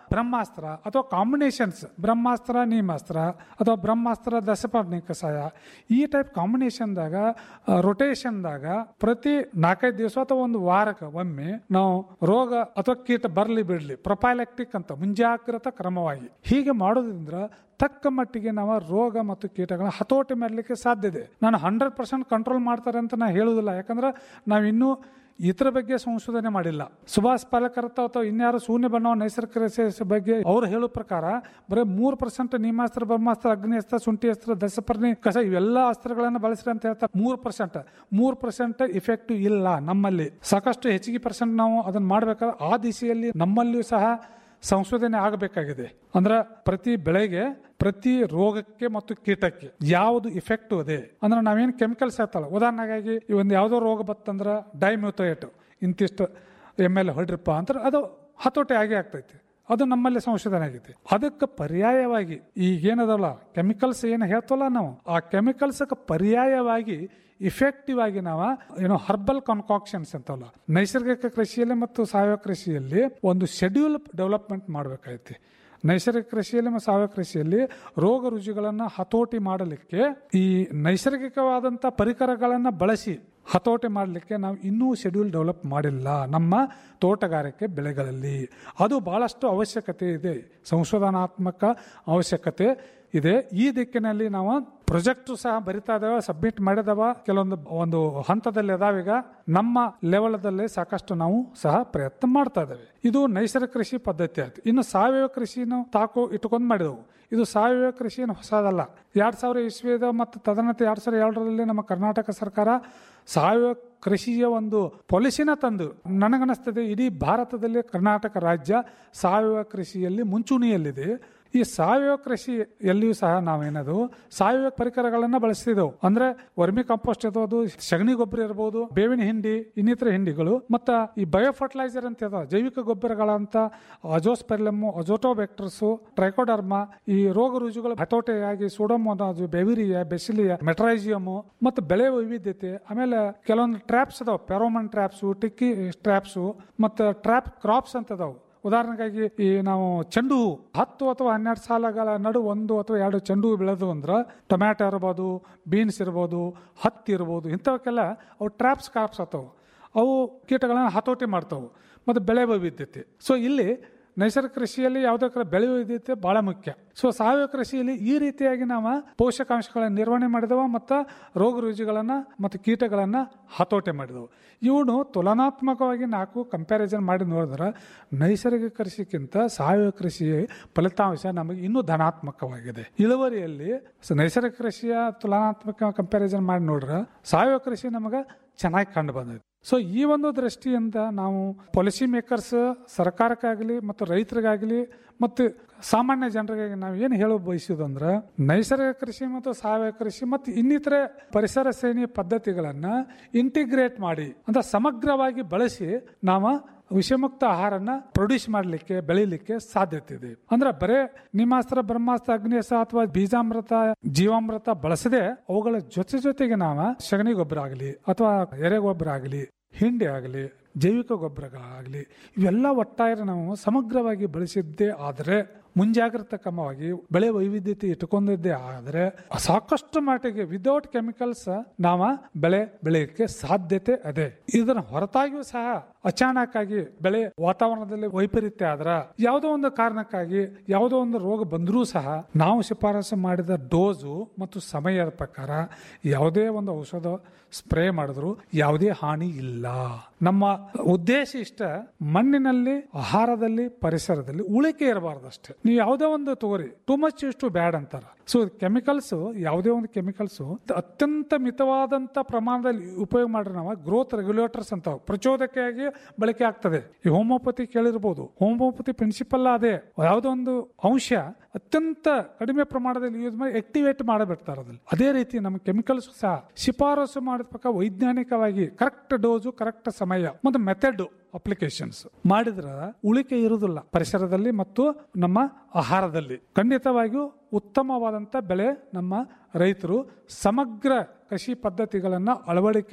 ಬ್ರಹ್ಮಾಸ್ತ್ರ ಅಥವಾ ಕಾಂಬಿನೇಷನ್ಸ್ ಬ್ರಹ್ಮಾಸ್ತ್ರ ನೀಮಾಸ್ತ್ರ ಅಥವಾ ಬ್ರಹ್ಮಾಸ್ತ್ರ ದಶಪರ್ಣಿ ಕಷಾಯ ಈ ಟೈಪ್ ಕಾಂಬಿನೇಷನ್ದಾಗ ರೊಟೇಷನ್ದಾಗ ಪ್ರತಿ ನಾಲ್ಕೈದು ದಿವಸ ಅಥವಾ ಒಂದು ವಾರಕ್ಕೆ ಒಮ್ಮೆ ನಾವು ರೋಗ ಅಥವಾ ಕೀಟ ಬರಲಿ ಬಿಡಲಿ ಪ್ರೊಪೈಲೆಕ್ಟಿಕ್ ಅಂತ ಮುಂಜಾಗ್ರತಾ ಕ್ರಮವಾಗಿ ಹೀಗೆ ಮಾಡೋದ್ರಿಂದ ತಕ್ಕ ಮಟ್ಟಿಗೆ ನಾವು ರೋಗ ಮತ್ತು ಕೀಟಗಳನ್ನ ಹತೋಟಿ ಮಾಡಲಿಕ್ಕೆ ಸಾಧ್ಯ ಇದೆ ನಾನು ಹಂಡ್ರೆಡ್ ಪರ್ಸೆಂಟ್ ಕಂಟ್ರೋಲ್ ಮಾಡ್ತಾರೆ ಅಂತ ನಾನು ಹೇಳುವುದಿಲ್ಲ ಯಾಕಂದ್ರೆ ನಾವಿನ್ನೂ ಇತರ ಬಗ್ಗೆ ಸಂಶೋಧನೆ ಮಾಡಿಲ್ಲ ಸುಭಾಷ್ ಪಾಲಕರ್ತ ಅಥವಾ ಇನ್ಯಾರು ಶೂನ್ಯ ಬಣ್ಣ ನೈಸರ್ಗಿಕ ರಸ ಬಗ್ಗೆ ಅವ್ರು ಹೇಳೋ ಪ್ರಕಾರ ಬರೀ ಮೂರು ಪರ್ಸೆಂಟ್ ನೀಮಾಸ್ತ್ರ ಬ್ರಹ್ಮಾಸ್ತ್ರ ಅಗ್ನಿಸ್ತ್ರ ಶುಂಠಿ ಅಸ್ತ್ರ ದಶಪರ್ಣಿ ಕಸ ಇವೆಲ್ಲ ಅಸ್ತ್ರಗಳನ್ನು ಬಳಸ್ರಿ ಅಂತ ಹೇಳ್ತಾರೆ ಮೂರು ಪರ್ಸೆಂಟ್ ಮೂರು ಪರ್ಸೆಂಟ್ ಇಫೆಕ್ಟಿವ್ ಇಲ್ಲ ನಮ್ಮಲ್ಲಿ ಸಾಕಷ್ಟು ಹೆಚ್ಚಿಗೆ ಪರ್ಸೆಂಟ್ ನಾವು ಅದನ್ನ ಮಾಡ್ಬೇಕಾದ್ರೆ ಆ ದಿಶೆಯಲ್ಲಿ ನಮ್ಮಲ್ಲಿಯೂ ಸಹ ಸಂಶೋಧನೆ ಆಗಬೇಕಾಗಿದೆ ಅಂದ್ರೆ ಪ್ರತಿ ಬೆಳೆಗೆ ಪ್ರತಿ ರೋಗಕ್ಕೆ ಮತ್ತು ಕೀಟಕ್ಕೆ ಯಾವುದು ಇಫೆಕ್ಟ್ ಇದೆ ಅಂದ್ರೆ ನಾವೇನು ಕೆಮಿಕಲ್ಸ್ ಹೇಳ್ತಾಳೆ ಉದಾಹರಣೆಗಾಗಿ ಈ ಒಂದು ಯಾವುದೋ ರೋಗ ಬತ್ತಂದ್ರೆ ಡೈಮ್ಯೂಥೇಟ್ ಇಂತಿಷ್ಟು ಎಮ್ ಎಲ್ ಹೊಡ್ರಿಪ್ಪ ಅಂದ್ರೆ ಅದು ಹತೋಟಿ ಆಗೇ ಆಗ್ತೈತಿ ಅದು ನಮ್ಮಲ್ಲಿ ಸಂಶೋಧನೆ ಆಗೈತಿ ಅದಕ್ಕೆ ಪರ್ಯಾಯವಾಗಿ ಈಗೇನದಲ್ಲ ಕೆಮಿಕಲ್ಸ್ ಏನು ಹೇಳ್ತಲ್ಲ ನಾವು ಆ ಕೆಮಿಕಲ್ಸ್ ಪರ್ಯಾಯವಾಗಿ ಇಫೆಕ್ಟಿವ್ ಆಗಿ ನಾವು ಏನೋ ಹರ್ಬಲ್ ಕಾನ್ಕಾಕ್ಷನ್ಸ್ ಅಂತವಲ್ಲ ನೈಸರ್ಗಿಕ ಕೃಷಿಯಲ್ಲಿ ಮತ್ತು ಸಾವಯವ ಕೃಷಿಯಲ್ಲಿ ಒಂದು ಶೆಡ್ಯೂಲ್ ಡೆವಲಪ್ಮೆಂಟ್ ಮಾಡಬೇಕಾಯ್ತಿ ನೈಸರ್ಗಿಕ ಕೃಷಿಯಲ್ಲಿ ಮತ್ತು ಸಾವಯವ ಕೃಷಿಯಲ್ಲಿ ರೋಗ ರುಜಿಗಳನ್ನು ಹತೋಟಿ ಮಾಡಲಿಕ್ಕೆ ಈ ನೈಸರ್ಗಿಕವಾದಂಥ ಪರಿಕರಗಳನ್ನು ಬಳಸಿ ಹತೋಟಿ ಮಾಡಲಿಕ್ಕೆ ನಾವು ಇನ್ನೂ ಶೆಡ್ಯೂಲ್ ಡೆವಲಪ್ ಮಾಡಿಲ್ಲ ನಮ್ಮ ತೋಟಗಾರಿಕೆ ಬೆಳೆಗಳಲ್ಲಿ ಅದು ಬಹಳಷ್ಟು ಅವಶ್ಯಕತೆ ಇದೆ ಸಂಶೋಧನಾತ್ಮಕ ಅವಶ್ಯಕತೆ ಇದೆ ಈ ದಿಕ್ಕಿನಲ್ಲಿ ನಾವು ಪ್ರೊಜೆಕ್ಟ್ ಸಹ ಬರಿತಾ ಇದಾವೆ ಸಬ್ಮಿಟ್ ಮಾಡಿದವ ಕೆಲವೊಂದು ಒಂದು ಹಂತದಲ್ಲಿ ಅದಾವೀಗ ನಮ್ಮ ಲೆವೆಲ್ದಲ್ಲಿ ಸಾಕಷ್ಟು ನಾವು ಸಹ ಪ್ರಯತ್ನ ಮಾಡ್ತಾ ಇದ್ದೇವೆ ಇದು ನೈಸರ್ಗಿಕ ಕೃಷಿ ಪದ್ಧತಿ ಆಯ್ತು ಇನ್ನು ಸಾವಯವ ಕೃಷಿನ ತಾಕು ಇಟ್ಕೊಂಡು ಮಾಡಿದೆವು ಇದು ಸಾವಯವ ಕೃಷಿ ಏನು ಹೊಸದಲ್ಲ ಎರಡ್ ಸಾವಿರ ಇಸ್ವಿದ ಮತ್ತು ತದನಂತರ ಎರಡ್ ಸಾವಿರದ ಏಳರಲ್ಲಿ ನಮ್ಮ ಕರ್ನಾಟಕ ಸರ್ಕಾರ ಸಾವಯವ ಕೃಷಿಯ ಒಂದು ಪಾಲಿಸಿನ ತಂದು ನನಗನ್ನಿಸ್ತದೆ ಇಡೀ ಭಾರತದಲ್ಲಿ ಕರ್ನಾಟಕ ರಾಜ್ಯ ಸಾವಯವ ಕೃಷಿಯಲ್ಲಿ ಮುಂಚೂಣಿಯಲ್ಲಿದೆ ಈ ಸಾವಯವ ಕೃಷಿ ಎಲ್ಲಿಯೂ ಸಹ ನಾವೇನದು ಸಾವಯವ ಪರಿಕರಗಳನ್ನ ಬಳಸ್ತಿದ್ದೆವು ಅಂದ್ರೆ ವರ್ಮಿ ಕಾಂಪೋಸ್ಟ್ ಇರ್ಬೋದು ಸಗಣಿ ಗೊಬ್ಬರ ಇರಬಹುದು ಬೇವಿನ ಹಿಂಡಿ ಇನ್ನಿತರ ಹಿಂಡಿಗಳು ಮತ್ತ ಈ ಬಯೋ ಫರ್ಟಿಲೈಸರ್ ಅಂತ ಇದಾವೆ ಜೈವಿಕ ಗೊಬ್ಬರಗಳಂತ ಅಜೋಸ್ಪೆರ್ಲಮ್ ಅಜೋಟೋಬೆಕ್ಟರ್ಸ್ ಟ್ರೈಕೋಡರ್ಮಾ ಈ ರೋಗ ರುಜುಗಳ ಹತೋಟಿಯಾಗಿ ಸೂಡೋಮೋನಾಜು ಬೆವಿರಿಯಾ ಬೆಸಿಲಿಯಾ ಮೆಟ್ರೈಸಿಯಮ್ ಮತ್ತು ಬೆಳೆ ವೈವಿಧ್ಯತೆ ಆಮೇಲೆ ಕೆಲವೊಂದು ಟ್ರ್ಯಾಪ್ಸ್ ಅದಾವ ಪೆರೋಮನ್ ಟ್ರ್ಯಾಪ್ಸು ಟಿಕ್ಕಿ ಟ್ರ್ಯಾಪ್ಸು ಮತ್ತು ಟ್ರ್ಯಾಪ್ ಕ್ರಾಪ್ಸ್ ಅಂತ ಅದಾವು ಉದಾಹರಣೆಗಾಗಿ ಈ ನಾವು ಚೆಂಡು ಹೂ ಹತ್ತು ಅಥವಾ ಹನ್ನೆರಡು ಸಾಲಗಳ ನಡು ಒಂದು ಅಥವಾ ಎರಡು ಚೆಂಡು ಹೂ ಬೆಳೆದು ಅಂದ್ರೆ ಟೊಮ್ಯಾಟೊ ಇರ್ಬೋದು ಬೀನ್ಸ್ ಇರ್ಬೋದು ಹತ್ತಿ ಇರ್ಬೋದು ಇಂಥವಕ್ಕೆಲ್ಲ ಅವು ಟ್ರ್ಯಾಪ್ಸ್ ಕ್ರಾಪ್ಸ್ ಆಗ್ತಾವೆ ಅವು ಕೀಟಗಳನ್ನು ಹತೋಟಿ ಮಾಡ್ತಾವೆ ಮತ್ತು ಬೆಳೆ ವೈವಿಧ್ಯತೆ ಸೊ ಇಲ್ಲಿ ನೈಸರ್ಗಿಕ ಕೃಷಿಯಲ್ಲಿ ಯಾವುದೇ ಕಡೆ ಬೆಳೆ ವೈವಿಧ್ಯತೆ ಬಹಳ ಮುಖ್ಯ ಸೊ ಸಾವಯವ ಕೃಷಿಯಲ್ಲಿ ಈ ರೀತಿಯಾಗಿ ನಾವು ಪೋಷಕಾಂಶಗಳ ನಿರ್ವಹಣೆ ಮಾಡಿದವ ಮತ್ತು ರೋಗ ರುಜಿಗಳನ್ನು ಮತ್ತು ಕೀಟಗಳನ್ನು ಹತೋಟಿ ಮಾಡಿದವು ಇವನು ತುಲನಾತ್ಮಕವಾಗಿ ನಾಲ್ಕು ಕಂಪ್ಯಾರಿಸನ್ ಮಾಡಿ ನೋಡಿದ್ರೆ ನೈಸರ್ಗಿಕ ಕೃಷಿಗಿಂತ ಸಾವಯವ ಕೃಷಿ ಫಲಿತಾಂಶ ನಮಗೆ ಇನ್ನೂ ಧನಾತ್ಮಕವಾಗಿದೆ ಇಳುವರಿಯಲ್ಲಿ ಸ- ನೈಸರ್ಗಿಕ ಕೃಷಿಯ ತುಲನಾತ್ಮಕ ಕಂಪ್ಯಾರಿಸನ್ ಮಾಡಿ ನೋಡ್ರೆ ಸಾವಯವ ಕೃಷಿ ನಮಗೆ ಚೆನ್ನಾಗಿ ಕಂಡು ಬಂದೈತೆ ಸೊ ಈ ಒಂದು ದೃಷ್ಟಿಯಿಂದ ನಾವು ಪಾಲಿಸಿ ಮೇಕರ್ಸ್ ಸರ್ಕಾರಕ್ಕಾಗಲಿ ಮತ್ತು ರೈತರಿಗಾಗಲಿ ಮತ್ತು ಸಾಮಾನ್ಯ ಜನರಿಗೆ ನಾವು ಏನು ಹೇಳೋ ಬಯಸೋದು ಅಂದ್ರೆ ನೈಸರ್ಗಿಕ ಕೃಷಿ ಮತ್ತು ಸಾವಯವ ಕೃಷಿ ಮತ್ತು ಇನ್ನಿತರೆ ಪರಿಸರ ಸೇನೆ ಪದ್ಧತಿಗಳನ್ನ ಇಂಟಿಗ್ರೇಟ್ ಮಾಡಿ ಅಂದ್ರೆ ಸಮಗ್ರವಾಗಿ ಬಳಸಿ ನಾವು ವಿಷಮುಕ್ತ ಆಹಾರನ ಪ್ರೊಡ್ಯೂಸ್ ಮಾಡಲಿಕ್ಕೆ ಬೆಳಿಲಿಕ್ಕೆ ಸಾಧ್ಯತೆ ಇದೆ ಅಂದ್ರೆ ಬರೇ ನಿಮಾಸ್ತ್ರ ಬ್ರಹ್ಮಾಸ್ತ್ರ ಅಗ್ನಿಸ್ತ್ರ ಅಥವಾ ಬೀಜಾಮೃತ ಜೀವಾಮೃತ ಬಳಸದೆ ಅವುಗಳ ಜೊತೆ ಜೊತೆಗೆ ನಾವು ಸಗಣಿ ಗೊಬ್ಬರ ಆಗಲಿ ಅಥವಾ ಎರೆ ಗೊಬ್ಬರ ಆಗಲಿ ಹಿಂಡಿ ಆಗಲಿ ಜೈವಿಕ ಗೊಬ್ಬರಗಳಾಗಲಿ ಇವೆಲ್ಲ ಒಟ್ಟಾರೆ ನಾವು ಸಮಗ್ರವಾಗಿ ಬಳಸಿದ್ದೇ ಆದರೆ ಮುಂಜಾಗ್ರತಾ ಕ್ರಮವಾಗಿ ಬೆಳೆ ವೈವಿಧ್ಯತೆ ಇಟ್ಟುಕೊಂಡಿದ್ದೇ ಆದರೆ ಸಾಕಷ್ಟು ಮಟ್ಟಿಗೆ ವಿದೌಟ್ ಕೆಮಿಕಲ್ಸ್ ನಾವ ಬೆಳೆ ಬೆಳೆಯಕ್ಕೆ ಸಾಧ್ಯತೆ ಇದೆ ಇದರ ಹೊರತಾಗಿಯೂ ಸಹ ಅಚಾನಕ್ ಆಗಿ ಬೆಳೆ ವಾತಾವರಣದಲ್ಲಿ ವೈಪರೀತ್ಯ ಆದ್ರ ಯಾವುದೋ ಒಂದು ಕಾರಣಕ್ಕಾಗಿ ಯಾವುದೋ ಒಂದು ರೋಗ ಬಂದರೂ ಸಹ ನಾವು ಶಿಫಾರಸು ಮಾಡಿದ ಡೋಸು ಮತ್ತು ಸಮಯದ ಪ್ರಕಾರ ಯಾವುದೇ ಒಂದು ಔಷಧ ಸ್ಪ್ರೇ ಮಾಡಿದ್ರು ಯಾವುದೇ ಹಾನಿ ಇಲ್ಲ ನಮ್ಮ ಉದ್ದೇಶ ಇಷ್ಟ ಮಣ್ಣಿನಲ್ಲಿ ಆಹಾರದಲ್ಲಿ ಪರಿಸರದಲ್ಲಿ ಉಳಿಕೆ ಇರಬಾರ್ದಷ್ಟೇ ನೀವು ಯಾವುದೇ ಒಂದು ತಗೋರಿ too much is too bad ಅಂತಾರ ಸೊ ಕೆಮಿಕಲ್ಸ್ ಯಾವುದೇ ಒಂದು ಕೆಮಿಕಲ್ಸ್ ಅತ್ಯಂತ ಮಿತವಾದಂತ ಪ್ರಮಾಣದಲ್ಲಿ ಉಪಯೋಗ ಮಾಡ್ರೆ ನಾವು ಗ್ರೋತ್ ರೆಗ್ಯುಲೇಟರ್ಸ್ ಅಂತ ಪ್ರಚೋದಕೆಯಾಗಿ ಬಳಕೆ ಆಗ್ತದೆ ಈ ಹೋಮಿಯೋಪತಿ ಕೇಳಿರ್ಬೋದು ಹೋಮಿಯೋಪತಿ ಪ್ರಿನ್ಸಿಪಲ್ ಅದೇ ಯಾವುದೋ ಒಂದು ಅಂಶ ಅತ್ಯಂತ ಕಡಿಮೆ ಪ್ರಮಾಣದಲ್ಲಿ ಯೂಸ್ ಮಾಡಿ ಆಕ್ಟಿವೇಟ್ ಮಾಡಬಿಡ್ತಾರೆ ಅದ್ರಲ್ಲಿ ಅದೇ ರೀತಿ ನಮ್ಮ ಕೆಮಿಕಲ್ಸ್ ಸಹ ಶಿಫಾರಸು ಮಾಡಿದ ಪ್ರಕಾರ ವೈಜ್ಞಾನಿಕವಾಗಿ ಕರೆಕ್ಟ್ ಡೋಸು ಕರೆಕ್ಟ್ ಸಮಯ ಮತ್ತು ಮೆಥಡ್ ಅಪ್ಲಿಕೇಶನ್ಸ್ ಮಾಡಿದ್ರ ಉಳಿಕೆ ಇರುವುದಿಲ್ಲ ಪರಿಸರದಲ್ಲಿ ಮತ್ತು ನಮ್ಮ ಆಹಾರದಲ್ಲಿ ಖಂಡಿತವಾಗಿಯೂ ಉತ್ತಮವಾದಂಥ ಬೆಳೆ ನಮ್ಮ ರೈತರು ಸಮಗ್ರ ಕೃಷಿ ಪದ್ಧತಿಗಳನ್ನು ಅಳವಡಿಕೆ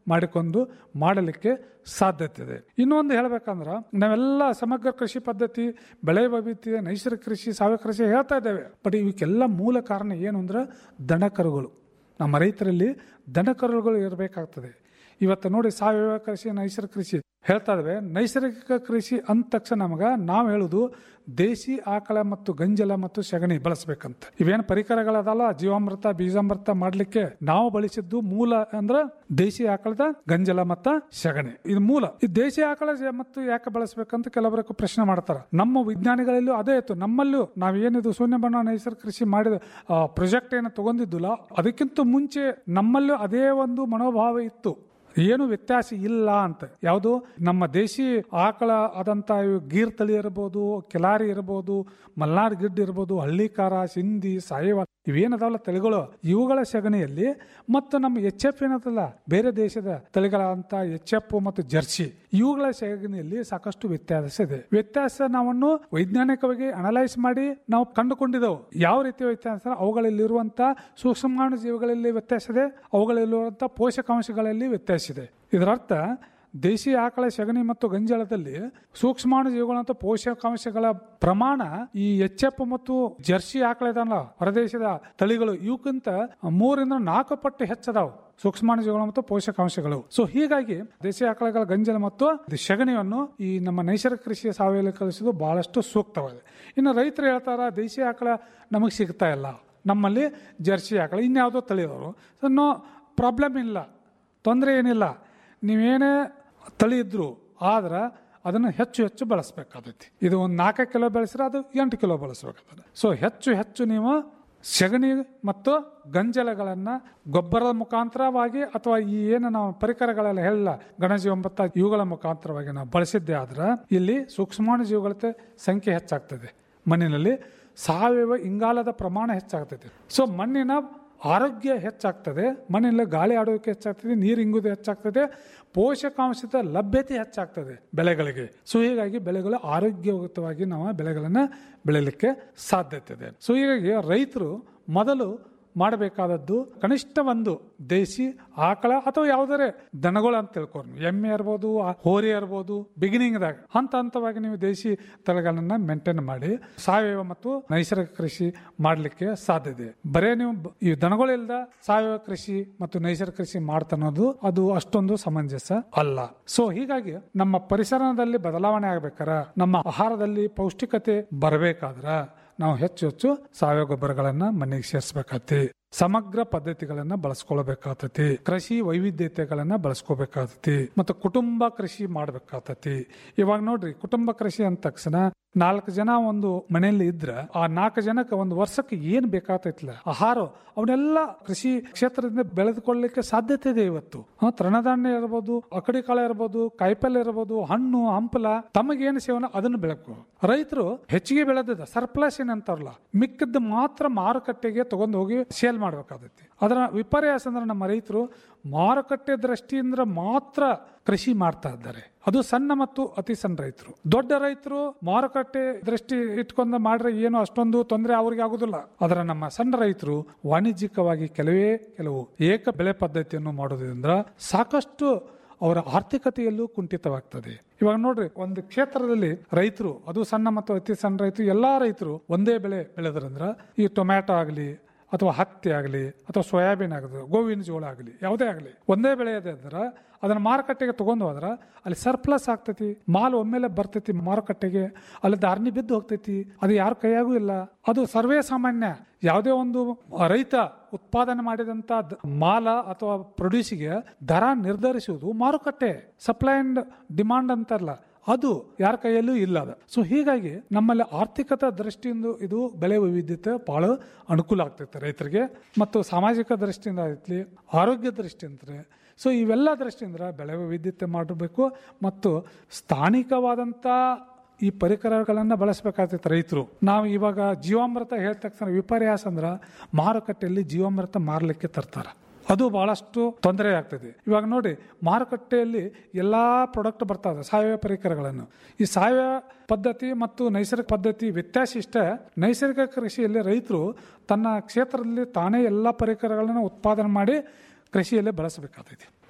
ಮಾಡಿಕೊಂಡು ಮಾಡಲಿಕ್ಕೆ ಸಾಧ್ಯತೆ ಇದೆ ಇನ್ನೊಂದು ಹೇಳ್ಬೇಕಂದ್ರ ನಾವೆಲ್ಲ ಸಮಗ್ರ ಕೃಷಿ ಪದ್ಧತಿ ಬೆಳೆ ವೈವಿಧ್ಯ ನೈಸರ್ಗಿಕ ಕೃಷಿ ಸಾವಯವ ಕೃಷಿ ಹೇಳ್ತಾ ಇದ್ದೇವೆ ಬಟ್ ಇವಕ್ಕೆಲ್ಲ ಮೂಲ ಕಾರಣ ಏನು ಅಂದ್ರೆ ದನಕರುಗಳು ನಮ್ಮ ರೈತರಲ್ಲಿ ದನಕರುಗಳು ಇರಬೇಕಾಗ್ತದೆ ಇವತ್ತು ನೋಡಿ ಸಾವಯವ ಕೃಷಿ ನೈಸರ್ಗಿಕ ಕೃಷಿ ಹೇಳ್ತಾ ಇದ್ದೇವೆ ನೈಸರ್ಗಿಕ ಕೃಷಿ ಅಂದ ತಕ್ಷಣ ನಮಗ ನಾವು ಹೇಳುದು ದೇಸಿ ಆಕಳ ಮತ್ತು ಗಂಜಲ ಮತ್ತು ಸಗಣಿ ಬಳಸಬೇಕಂತ ಇವೇನು ಪರಿಕರಗಳದಲ್ಲ ಜೀವಾಮೃತ ಬೀಜಾಮೃತ ಮಾಡ್ಲಿಕ್ಕೆ ನಾವು ಬಳಸಿದ್ದು ಮೂಲ ಅಂದ್ರ ದೇಸಿ ಆಕಳದ ಗಂಜಲ ಮತ್ತ ಸಗಣಿ ಇದು ಮೂಲ ಈ ದೇಸಿ ಆಕಳ ಜ- ಮತ್ತು ಯಾಕೆ ಬಳಸಬೇಕಂತ ಕೆಲವರಿಗೆ ಪ್ರಶ್ನೆ ಮಾಡ್ತಾರ ನಮ್ಮ ವಿಜ್ಞಾನಿಗಳಲ್ಲೂ ಅದೇ ಇತ್ತು ನಮ್ಮಲ್ಲೂ ನಾವು ಏನಿದು ಶೂನ್ಯ ಬಣ್ಣ ನೈಸರ್ಗಿಕ ಕೃಷಿ ಮಾಡಿದ ಪ್ರಾಜೆಕ್ಟ್ ಏನು ತಗೊಂಡಿದ್ದಿಲ್ಲ ಅದಕ್ಕಿಂತ ಮುಂಚೆ ನಮ್ಮಲ್ಲೂ ಅದೇ ಒಂದು ಮನೋಭಾವ ಇತ್ತು ಏನು ವ್ಯತ್ಯಾಸ ಇಲ್ಲ ಅಂತ ಯಾವುದು ನಮ್ಮ ದೇಶಿ ಆಕಳ ಆದಂತ ಇವು ಗೀರ್ ತಳಿ ಇರ್ಬೋದು ಕೆಲಾರಿ ಇರ್ಬೋದು ಮಲ್ನಾಡ್ ಗಿಡ್ಡ ಇರ್ಬೋದು ಹಳ್ಳಿಕಾರ ಸಿಂಧಿ ಸಾಯವ ಇವೇನದಾವಲ್ಲ ತಳಿಗಳು ಇವುಗಳ ಸಗಣಿಯಲ್ಲಿ ಮತ್ತು ನಮ್ಮ ಎಚ್ ಎಫ್ ಏನದಲ್ಲ ಬೇರೆ ದೇಶದ ತಳಿಗಳಂತ ಎಚ್ ಎಫ್ ಮತ್ತು ಜರ್ಸಿ ಇವುಗಳ ಸಗಣಿಯಲ್ಲಿ ಸಾಕಷ್ಟು ವ್ಯತ್ಯಾಸ ಇದೆ ವ್ಯತ್ಯಾಸ ನಾವನ್ನು ವೈಜ್ಞಾನಿಕವಾಗಿ ಅನಲೈಸ್ ಮಾಡಿ ನಾವು ಕಂಡುಕೊಂಡಿದ್ದೆವು ಯಾವ ರೀತಿ ವ್ಯತ್ಯಾಸ ಅವುಗಳಲ್ಲಿರುವಂತ ಸೂಕ್ಷ್ಮಾಣು ಜೀವಿಗಳಲ್ಲಿ ವ್ಯತ್ಯಾಸ ಇದೆ ಅವುಗಳಲ್ಲಿರುವಂತ ಪೋಷಕಾಂಶಗಳಲ್ಲಿ ವ್ಯತ್ಯಾಸ ಇದೆ ಇದರರ್ಥ ದೇಶಿ ಆಕಳ ಸಗಣಿ ಮತ್ತು ಗಂಜಲದಲ್ಲಿ ಸೂಕ್ಷ್ಮಾಣು ಜೀವಿಗಳಂತ ಪೋಷಕಾಂಶಗಳ ಪ್ರಮಾಣ ಈ ಎಚ್ ಎಫ್ ಮತ್ತು ಜರ್ಸಿ ಆಕಳ ಇದಲ್ಲ ಹೊರದೇಶದ ತಳಿಗಳು ಇವಕ್ಕಿಂತ ಮೂರಿಂದ ನಾಲ್ಕು ಪಟ್ಟು ಹೆಚ್ಚದಾವು ಸೂಕ್ಷ್ಮಾಣು ಜೀವಿಗಳು ಮತ್ತು ಪೋಷಕಾಂಶಗಳು ಸೊ ಹೀಗಾಗಿ ದೇಶಿ ಆಕಳಗಳ ಗಂಜಲ ಮತ್ತು ಇದು ಸಗಣಿಯನ್ನು ಈ ನಮ್ಮ ನೈಸರ್ಗಿಕ ಕೃಷಿಯ ಸಾವಯವ ಕಲಿಸೋದು ಬಹಳಷ್ಟು ಸೂಕ್ತವಾಗಿದೆ ಇನ್ನು ರೈತರು ಹೇಳ್ತಾರ ದೇಶಿ ಆಕಳ ನಮಗೆ ಸಿಗ್ತಾ ಇಲ್ಲ ನಮ್ಮಲ್ಲಿ ಜರ್ಸಿ ಆಕಳ ಇನ್ಯಾವುದೋ ತಳಿದವರು ಸೊ ನೋ ಪ್ರಾಬ್ಲಮ್ ಇಲ್ಲ ತೊಂದರೆ ಏನಿಲ್ಲ ನೀವೇನೇ ತಳಿ ಇದ್ರು ಆದ್ರೆ ಅದನ್ನು ಹೆಚ್ಚು ಹೆಚ್ಚು ಬಳಸಬೇಕಾದೈತಿ ಇದು ಒಂದು ನಾಲ್ಕು ಕಿಲೋ ಬೆಳೆಸಿದ್ರೆ ಅದು ಎಂಟು ಕಿಲೋ ಬಳಸಬೇಕಾಗ್ತದೆ ಸೊ ಹೆಚ್ಚು ಹೆಚ್ಚು ನೀವು ಸಗಣಿ ಮತ್ತು ಗಂಜಲಗಳನ್ನು ಗೊಬ್ಬರದ ಮುಖಾಂತರವಾಗಿ ಅಥವಾ ಈ ಏನು ನಾವು ಪರಿಕರಗಳೆಲ್ಲ ಹೇಳಿಲ್ಲ ಗಣಜೀವಂಬತ್ತ ಇವುಗಳ ಮುಖಾಂತರವಾಗಿ ನಾವು ಬಳಸಿದ್ದೆ ಆದ್ರೆ ಇಲ್ಲಿ ಸೂಕ್ಷ್ಮಾಣು ಜೀವಿಗಳ ಸಂಖ್ಯೆ ಹೆಚ್ಚಾಗ್ತದೆ ಮಣ್ಣಿನಲ್ಲಿ ಸಾವಯವ ಇಂಗಾಲದ ಪ್ರಮಾಣ ಹೆಚ್ಚಾಗ್ತದೆ ಸೊ ಮಣ್ಣಿನ ಆರೋಗ್ಯ ಹೆಚ್ಚಾಗ್ತದೆ ಮಣ್ಣಿನಲ್ಲಿ ಗಾಳಿ ಆಡೋಕೆ ಹೆಚ್ಚಾಗ್ತದೆ ನೀರು ಇಂಗುದು ಹೆಚ್ಚಾಗ್ತದೆ ಪೋಷಕಾಂಶದ ಲಭ್ಯತೆ ಹೆಚ್ಚಾಗ್ತದೆ ಬೆಳೆಗಳಿಗೆ ಸೊ ಹೀಗಾಗಿ ಬೆಳೆಗಳು ಆರೋಗ್ಯಯುತವಾಗಿ ನಾವು ಬೆಳೆಗಳನ್ನು ಬೆಳೆಯಲಿಕ್ಕೆ ಸಾಧ್ಯತೆ ಇದೆ ಸೊ ಹೀಗಾಗಿ ರೈತರು ಮೊದಲು ಮಾಡಬೇಕಾದದ್ದು ಕನಿಷ್ಠ ಒಂದು ದೇಸಿ ಆಕಳ ಅಥವಾ ಯಾವುದರೆ ದನಗಳು ಅಂತ ತಿಳ್ಕೊಂಡು ಎಮ್ಮೆ ಇರ್ಬೋದು ಆ ಹೋರಿ ಇರ್ಬೋದು ಬಿಗಿನಿಂಗ್ದಾಗ ಹಂತ ಹಂತವಾಗಿ ನೀವು ದೇಸಿ ತಳಿಗಳನ್ನ ಮೇಂಟೈನ್ ಮಾಡಿ ಸಾವಯವ ಮತ್ತು ನೈಸರ್ಗಿಕ ಕೃಷಿ ಮಾಡಲಿಕ್ಕೆ ಸಾಧ್ಯ ಇದೆ ಬರೇ ನೀವು ಬ- ಈ ದನಗಳಿಲ್ದ ಸಾವಯವ ಕೃಷಿ ಮತ್ತು ನೈಸರ್ಗಿಕ ಕೃಷಿ ಮಾಡ್ತನ್ನೋದು ಅದು ಅಷ್ಟೊಂದು ಸಮಂಜಸ ಅಲ್ಲ ಸೊ ಹೀಗಾಗಿ ನಮ್ಮ ಪರಿಸರದಲ್ಲಿ ಬದಲಾವಣೆ ಆಗ್ಬೇಕಾರ ನಮ್ಮ ಆಹಾರದಲ್ಲಿ ಪೌಷ್ಟಿಕತೆ ಬರಬೇಕಾದ್ರ ನಾವು ಹೆಚ್ಚು ಹೆಚ್ಚು ಸಾವಯವ ಗೊಬ್ಬರಗಳನ್ನ ಮಣ್ಣಿಗೆ ಸೇರಿಸಬೇಕಾಗ್ತಿ ಸಮಗ್ರ ಪದ್ಧತಿಗಳನ್ನ ಬಳಸ್ಕೊಳ್ಬೇಕಾಗ್ತತಿ ಕೃಷಿ ವೈವಿಧ್ಯತೆಗಳನ್ನ ಬಳಸ್ಕೋಬೇಕಾಗ್ತತಿ ಮತ್ತು ಕುಟುಂಬ ಕೃಷಿ ಮಾಡ್ಬೇಕಾಗ್ತತಿ ಇವಾಗ ನೋಡ್ರಿ ಕುಟುಂಬ ಕೃಷಿ ಅಂದ ತಕ್ಷಣ ನಾಲ್ಕು ಜನ ಒಂದು ಮನೆಯಲ್ಲಿ ಇದ್ರ ಆ ನಾಲ್ಕು ಜನಕ್ಕೆ ಒಂದು ವರ್ಷಕ್ಕೆ ಏನ್ ಬೇಕಾಗ್ತೈತಿಲ್ಲ ಆಹಾರ ಅವನ್ನೆಲ್ಲ ಕೃಷಿ ಕ್ಷೇತ್ರದಿಂದ ಬೆಳೆದುಕೊಳ್ಳಲಿಕ್ಕೆ ಸಾಧ್ಯತೆ ಇದೆ ಇವತ್ತು ಹ, ತೃಣಧಾನ್ಯ ಇರ್ಬೋದು ಅಕಡಿ ಕಾಳ ಇರ್ಬೋದು ಕಾಯಿಪಲ್ಯ ಇರ್ಬೋದು ಹಣ್ಣು ಹಂಪಲ ತಮಗೇನು ಸೇವನ ಅದನ್ನು ಬೆಳಕು ರೈತರು ಹೆಚ್ಚಿಗೆ ಬೆಳೆದಿದ್ದ ಸರ್ಪ್ಲಸ್ ಏನಂತಾರಲ್ಲ ಮಿಕ್ಕಿದ್ದು ಮಾತ್ರ ಮಾರುಕಟ್ಟೆಗೆ ತಗೊಂಡು ಹೋಗಿ ಸೇಲ್ ಮಾಡ್ಬೇಕಾಗತ್ತೆ ಅದರ ವಿಪರ್ಯಾಸ ಅಂದ್ರೆ ನಮ್ಮ ರೈತರು ಮಾರುಕಟ್ಟೆ ದೃಷ್ಟಿಯಿಂದ ಮಾತ್ರ ಕೃಷಿ ಮಾಡ್ತಾ ಇದ್ದಾರೆ ಅದು ಸಣ್ಣ ಮತ್ತು ಅತಿ ಸಣ್ಣ ರೈತರು ದೊಡ್ಡ ರೈತರು ಮಾರುಕಟ್ಟೆ ದೃಷ್ಟಿ ಇಟ್ಕೊಂಡು ಮಾಡ್ರೆ ಏನು ಅಷ್ಟೊಂದು ತೊಂದರೆ ಅವ್ರಿಗೆ ಆಗುದಿಲ್ಲ ಅದರ ನಮ್ಮ ಸಣ್ಣ ರೈತರು ವಾಣಿಜ್ಯಿಕವಾಗಿ ಕೆಲವೇ ಕೆಲವು ಏಕ ಬೆಳೆ ಪದ್ಧತಿಯನ್ನು ಮಾಡೋದ್ರಿಂದ ಸಾಕಷ್ಟು ಅವರ ಆರ್ಥಿಕತೆಯಲ್ಲೂ ಕುಂಠಿತವಾಗ್ತದೆ ಇವಾಗ ನೋಡ್ರಿ ಒಂದು ಕ್ಷೇತ್ರದಲ್ಲಿ ರೈತರು ಅದು ಸಣ್ಣ ಮತ್ತು ಅತಿ ಸಣ್ಣ ರೈತರು ಎಲ್ಲಾ ರೈತರು ಒಂದೇ ಬೆಳೆ ಬೆಳೆದ್ರಂದ್ರ ಈ ಟೊಮ್ಯಾಟೊ ಆಗಲಿ ಅಥವಾ ಹತ್ತಿ ಆಗಲಿ ಅಥವಾ ಸೋಯಾಬೀನ್ ಆಗಲಿ ಗೋವಿನ ಜೋಳ ಆಗಲಿ ಯಾವುದೇ ಆಗಲಿ ಒಂದೇ ಬೆಳೆ ಇದೆ ಅಂದ್ರೆ ಅದನ್ನ ಮಾರುಕಟ್ಟೆಗೆ ತಗೊಂಡು ಹೋದ್ರ ಅಲ್ಲಿ ಸರ್ಪ್ಲಸ್ ಆಗ್ತೈತಿ ಮಾಲ್ ಒಮ್ಮೆಲೆ ಬರ್ತೈತಿ ಮಾರುಕಟ್ಟೆಗೆ ಅಲ್ಲಿ ಧಾರಣಿ ಬಿದ್ದು ಹೋಗ್ತೈತಿ ಅದು ಯಾರ ಕೈಯಾಗೂ ಇಲ್ಲ ಅದು ಸರ್ವೇ ಸಾಮಾನ್ಯ ಯಾವುದೇ ಒಂದು ರೈತ ಉತ್ಪಾದನೆ ಮಾಡಿದಂತ ದ- ಮಾಲ ಅಥವಾ ಪ್ರೊಡ್ಯೂಸಿಗೆ ದರ ನಿರ್ಧರಿಸುವುದು ಮಾರುಕಟ್ಟೆ ಸಪ್ಲೈ ಅಂಡ್ ಡಿಮಾಂಡ್ ಅಂತಾರಲ್ಲ ಅದು ಯಾರ ಕೈಯಲ್ಲೂ ಇಲ್ಲ ಅದು ಸೊ ಹೀಗಾಗಿ ನಮ್ಮಲ್ಲಿ ಆರ್ಥಿಕತೆ ದೃಷ್ಟಿಯಿಂದ ಇದು ಬೆಳೆ ವೈವಿಧ್ಯತೆ ಬಹಳ ಅನುಕೂಲ ಆಗ್ತೈತೆ ರೈತರಿಗೆ ಮತ್ತು ಸಾಮಾಜಿಕ ದೃಷ್ಟಿಯಿಂದ ಆಯ್ತಲಿ ಆರೋಗ್ಯ ದೃಷ್ಟಿಯಿಂದ ಸೊ ಇವೆಲ್ಲ ದೃಷ್ಟಿಯಿಂದ ಬೆಳೆ ವೈವಿಧ್ಯತೆ ಮಾಡಬೇಕು ಮತ್ತು ಸ್ಥಾನಿಕವಾದಂಥ ಈ ಪರಿಕರಗಳನ್ನು ಬಳಸಬೇಕಾಗ್ತೈತೆ ರೈತರು ನಾವು ಇವಾಗ ಜೀವಾಮೃತ ಹೇಳಿದ ತಕ್ಷಣ ವಿಪರ್ಯಾಸ ಅಂದ್ರೆ ಮಾರುಕಟ್ಟೆಯಲ್ಲಿ ಜೀವಾಮೃತ ಮಾರಲಿಕ್ಕೆ ತರ್ತಾರೆ ಅದು ಬಹಳಷ್ಟು ತೊಂದರೆ ಆಗ್ತದೆ ಇವಾಗ ನೋಡಿ ಮಾರುಕಟ್ಟೆಯಲ್ಲಿ ಎಲ್ಲಾ ಪ್ರಾಡಕ್ಟ್ ಬರ್ತಾ ಇದೆ ಸಾವಯವ ಪರಿಕರಗಳನ್ನು ಈ ಸಾವಯವ ಪದ್ಧತಿ ಮತ್ತು ನೈಸರ್ಗಿಕ ಪದ್ಧತಿ ವ್ಯತ್ಯಾಸ ಇಷ್ಟ ನೈಸರ್ಗಿಕ ಕೃಷಿಯಲ್ಲಿ ರೈತರು ತನ್ನ ಕ್ಷೇತ್ರದಲ್ಲಿ ತಾನೇ ಎಲ್ಲ ಪರಿಕರಗಳನ್ನು ಉತ್ಪಾದನೆ ಮಾಡಿ ಕೃಷಿಯಲ್ಲೇ ಬಳಸಬೇಕಾಗ್ತೈತಿ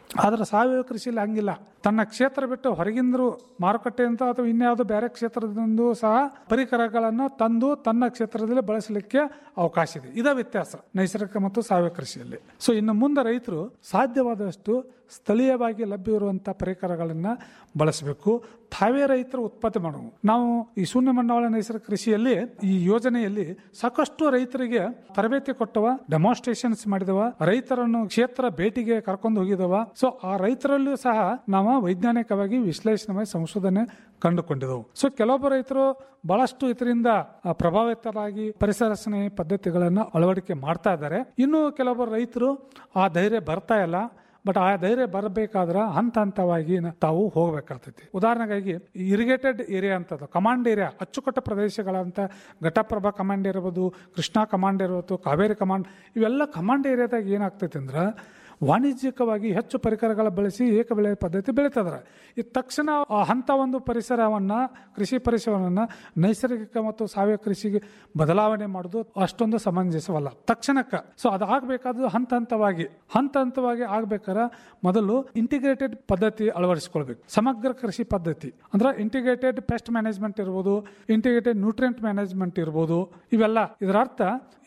ಆದ್ರೆ ಸಾವಯವ ಕೃಷಿಯಲ್ಲಿ ಹಂಗಿಲ್ಲ ತನ್ನ ಕ್ಷೇತ್ರ ಬಿಟ್ಟು ಹೊರಗಿಂದ್ರು ಮಾರುಕಟ್ಟೆ ಅಂತ ಅಥವಾ ಇನ್ಯಾವುದೋ ಬೇರೆ ಕ್ಷೇತ್ರದಿಂದ ಸಹ ಪರಿಕರಗಳನ್ನು ತಂದು ತನ್ನ ಕ್ಷೇತ್ರದಲ್ಲಿ ಬಳಸಲಿಕ್ಕೆ ಅವಕಾಶ ಇದೆ ಇದ ವ್ಯತ್ಯಾಸ ನೈಸರ್ಗಿಕ ಮತ್ತು ಸಾವಯವ ಕೃಷಿಯಲ್ಲಿ ಸೊ ಇನ್ನು ಮುಂದೆ ರೈತರು ಸಾಧ್ಯವಾದಷ್ಟು ಸ್ಥಳೀಯವಾಗಿ ಲಭ್ಯವಿರುವಂತಹ ಪರಿಕರಗಳನ್ನ ಬಳಸಬೇಕು ತಾವೇ ರೈತರು ಉತ್ಪತ್ತಿ ಮಾಡುವು ನಾವು ಈ ಶೂನ್ಯ ಮಣ್ಣಾವಳ ನೈಸರ್ಗಿಕ ಕೃಷಿಯಲ್ಲಿ ಈ ಯೋಜನೆಯಲ್ಲಿ ಸಾಕಷ್ಟು ರೈತರಿಗೆ ತರಬೇತಿ ಕೊಟ್ಟವ ಡೆಮಾನ್ಸ್ಟ್ರೇಷನ್ಸ್ ಮಾಡಿದವ ರೈತರನ್ನು ಕ್ಷೇತ್ರ ಭೇಟಿಗೆ ಕರ್ಕೊಂಡು ಹೋಗಿದವ ಸೊ ಆ ರೈತರಲ್ಲೂ ಸಹ ನಾವು ವೈಜ್ಞಾನಿಕವಾಗಿ ವಿಶ್ಲೇಷಣೆ ಮಾಡಿ ಸಂಶೋಧನೆ ಕಂಡುಕೊಂಡಿದ್ದವು ಸೊ ಕೆಲವೊಬ್ಬ ರೈತರು ಬಹಳಷ್ಟು ಇದರಿಂದ ಆ, ಪ್ರಭಾವಿತರಾಗಿ ಪರಿಸರ ಸ್ನೇಹಿ ಪದ್ಧತಿಗಳನ್ನು ಅಳವಡಿಕೆ ಮಾಡ್ತಾ ಇದ್ದಾರೆ ಇನ್ನು ಕೆಲವೊಬ್ಬರು ರೈತರು ಆ ಧೈರ್ಯ ಬರ್ತಾ ಇಲ್ಲ ಬಟ್ ಆ ಧೈರ್ಯ ಬರಬೇಕಾದ್ರೆ ಹಂತ ಹಂತವಾಗಿ ನ- ತಾವು ಹೋಗ್ಬೇಕಾಗ್ತೈತಿ ಉದಾಹರಣೆಗಾಗಿ ಇರಿಗೇಟೆಡ್ ಏರಿಯಾ ಅಂತದ್ದು ಕಮಾಂಡ್ ಏರಿಯಾ ಅಚ್ಚುಕಟ್ಟ ಪ್ರದೇಶಗಳಂತ ಘಟಪ್ರಭಾ ಕಮಾಂಡ್ ಇರ್ಬೋದು ಕೃಷ್ಣಾ ಕಮಾಂಡ್ ಇರ್ಬೋದು ಕಾವೇರಿ ಕಮಾಂಡ್ ಇವೆಲ್ಲ ಕಮಾಂಡ್ ಏರಿಯಾದಾಗ ಏನಾಗ್ತೈತಿ ಅಂದ್ರೆ ವಾಣಿಜ್ಯಿಕವಾಗಿ ಹೆಚ್ಚು ಪರಿಕರಗಳ ಬಳಸಿ ಏಕ ಬೆಳೆ ಪದ್ಧತಿ ಬೆಳೀತದ್ರ ಈ ತಕ್ಷಣ ಆ ಹಂತ ಒಂದು ಪರಿಸರವನ್ನ ಕೃಷಿ ಪರಿಸರವನ್ನ ನೈಸರ್ಗಿಕ ಮತ್ತು ಸಾವಯವ ಕೃಷಿಗೆ ಬದಲಾವಣೆ ಮಾಡೋದು ಅಷ್ಟೊಂದು ಸಮಂಜಸವಲ್ಲ ತಕ್ಷಣಕ್ಕೆ ಸೊ ಅದಾಗಬೇಕಾದ್ದು ಹಂತ ಹಂತವಾಗಿ ಹಂತ ಹಂತವಾಗಿ ಆಗ್ಬೇಕಾದ್ರೆ ಮೊದಲು ಇಂಟಿಗ್ರೇಟೆಡ್ ಪದ್ಧತಿ ಅಳವಡಿಸಿಕೊಳ್ಬೇಕು ಸಮಗ್ರ ಕೃಷಿ ಪದ್ಧತಿ ಅಂದ್ರೆ ಇಂಟಿಗ್ರೇಟೆಡ್ ಪೆಸ್ಟ್ ಮ್ಯಾನೇಜ್ಮೆಂಟ್ ಇರ್ಬೋದು ಇಂಟಿಗ್ರೇಟೆಡ್ ನ್ಯೂಟ್ರಿಯೆಂಟ್ ಮ್ಯಾನೇಜ್ಮೆಂಟ್ ಇರ್ಬೋದು ಇವೆಲ್ಲ ಇದರ ಅರ್ಥ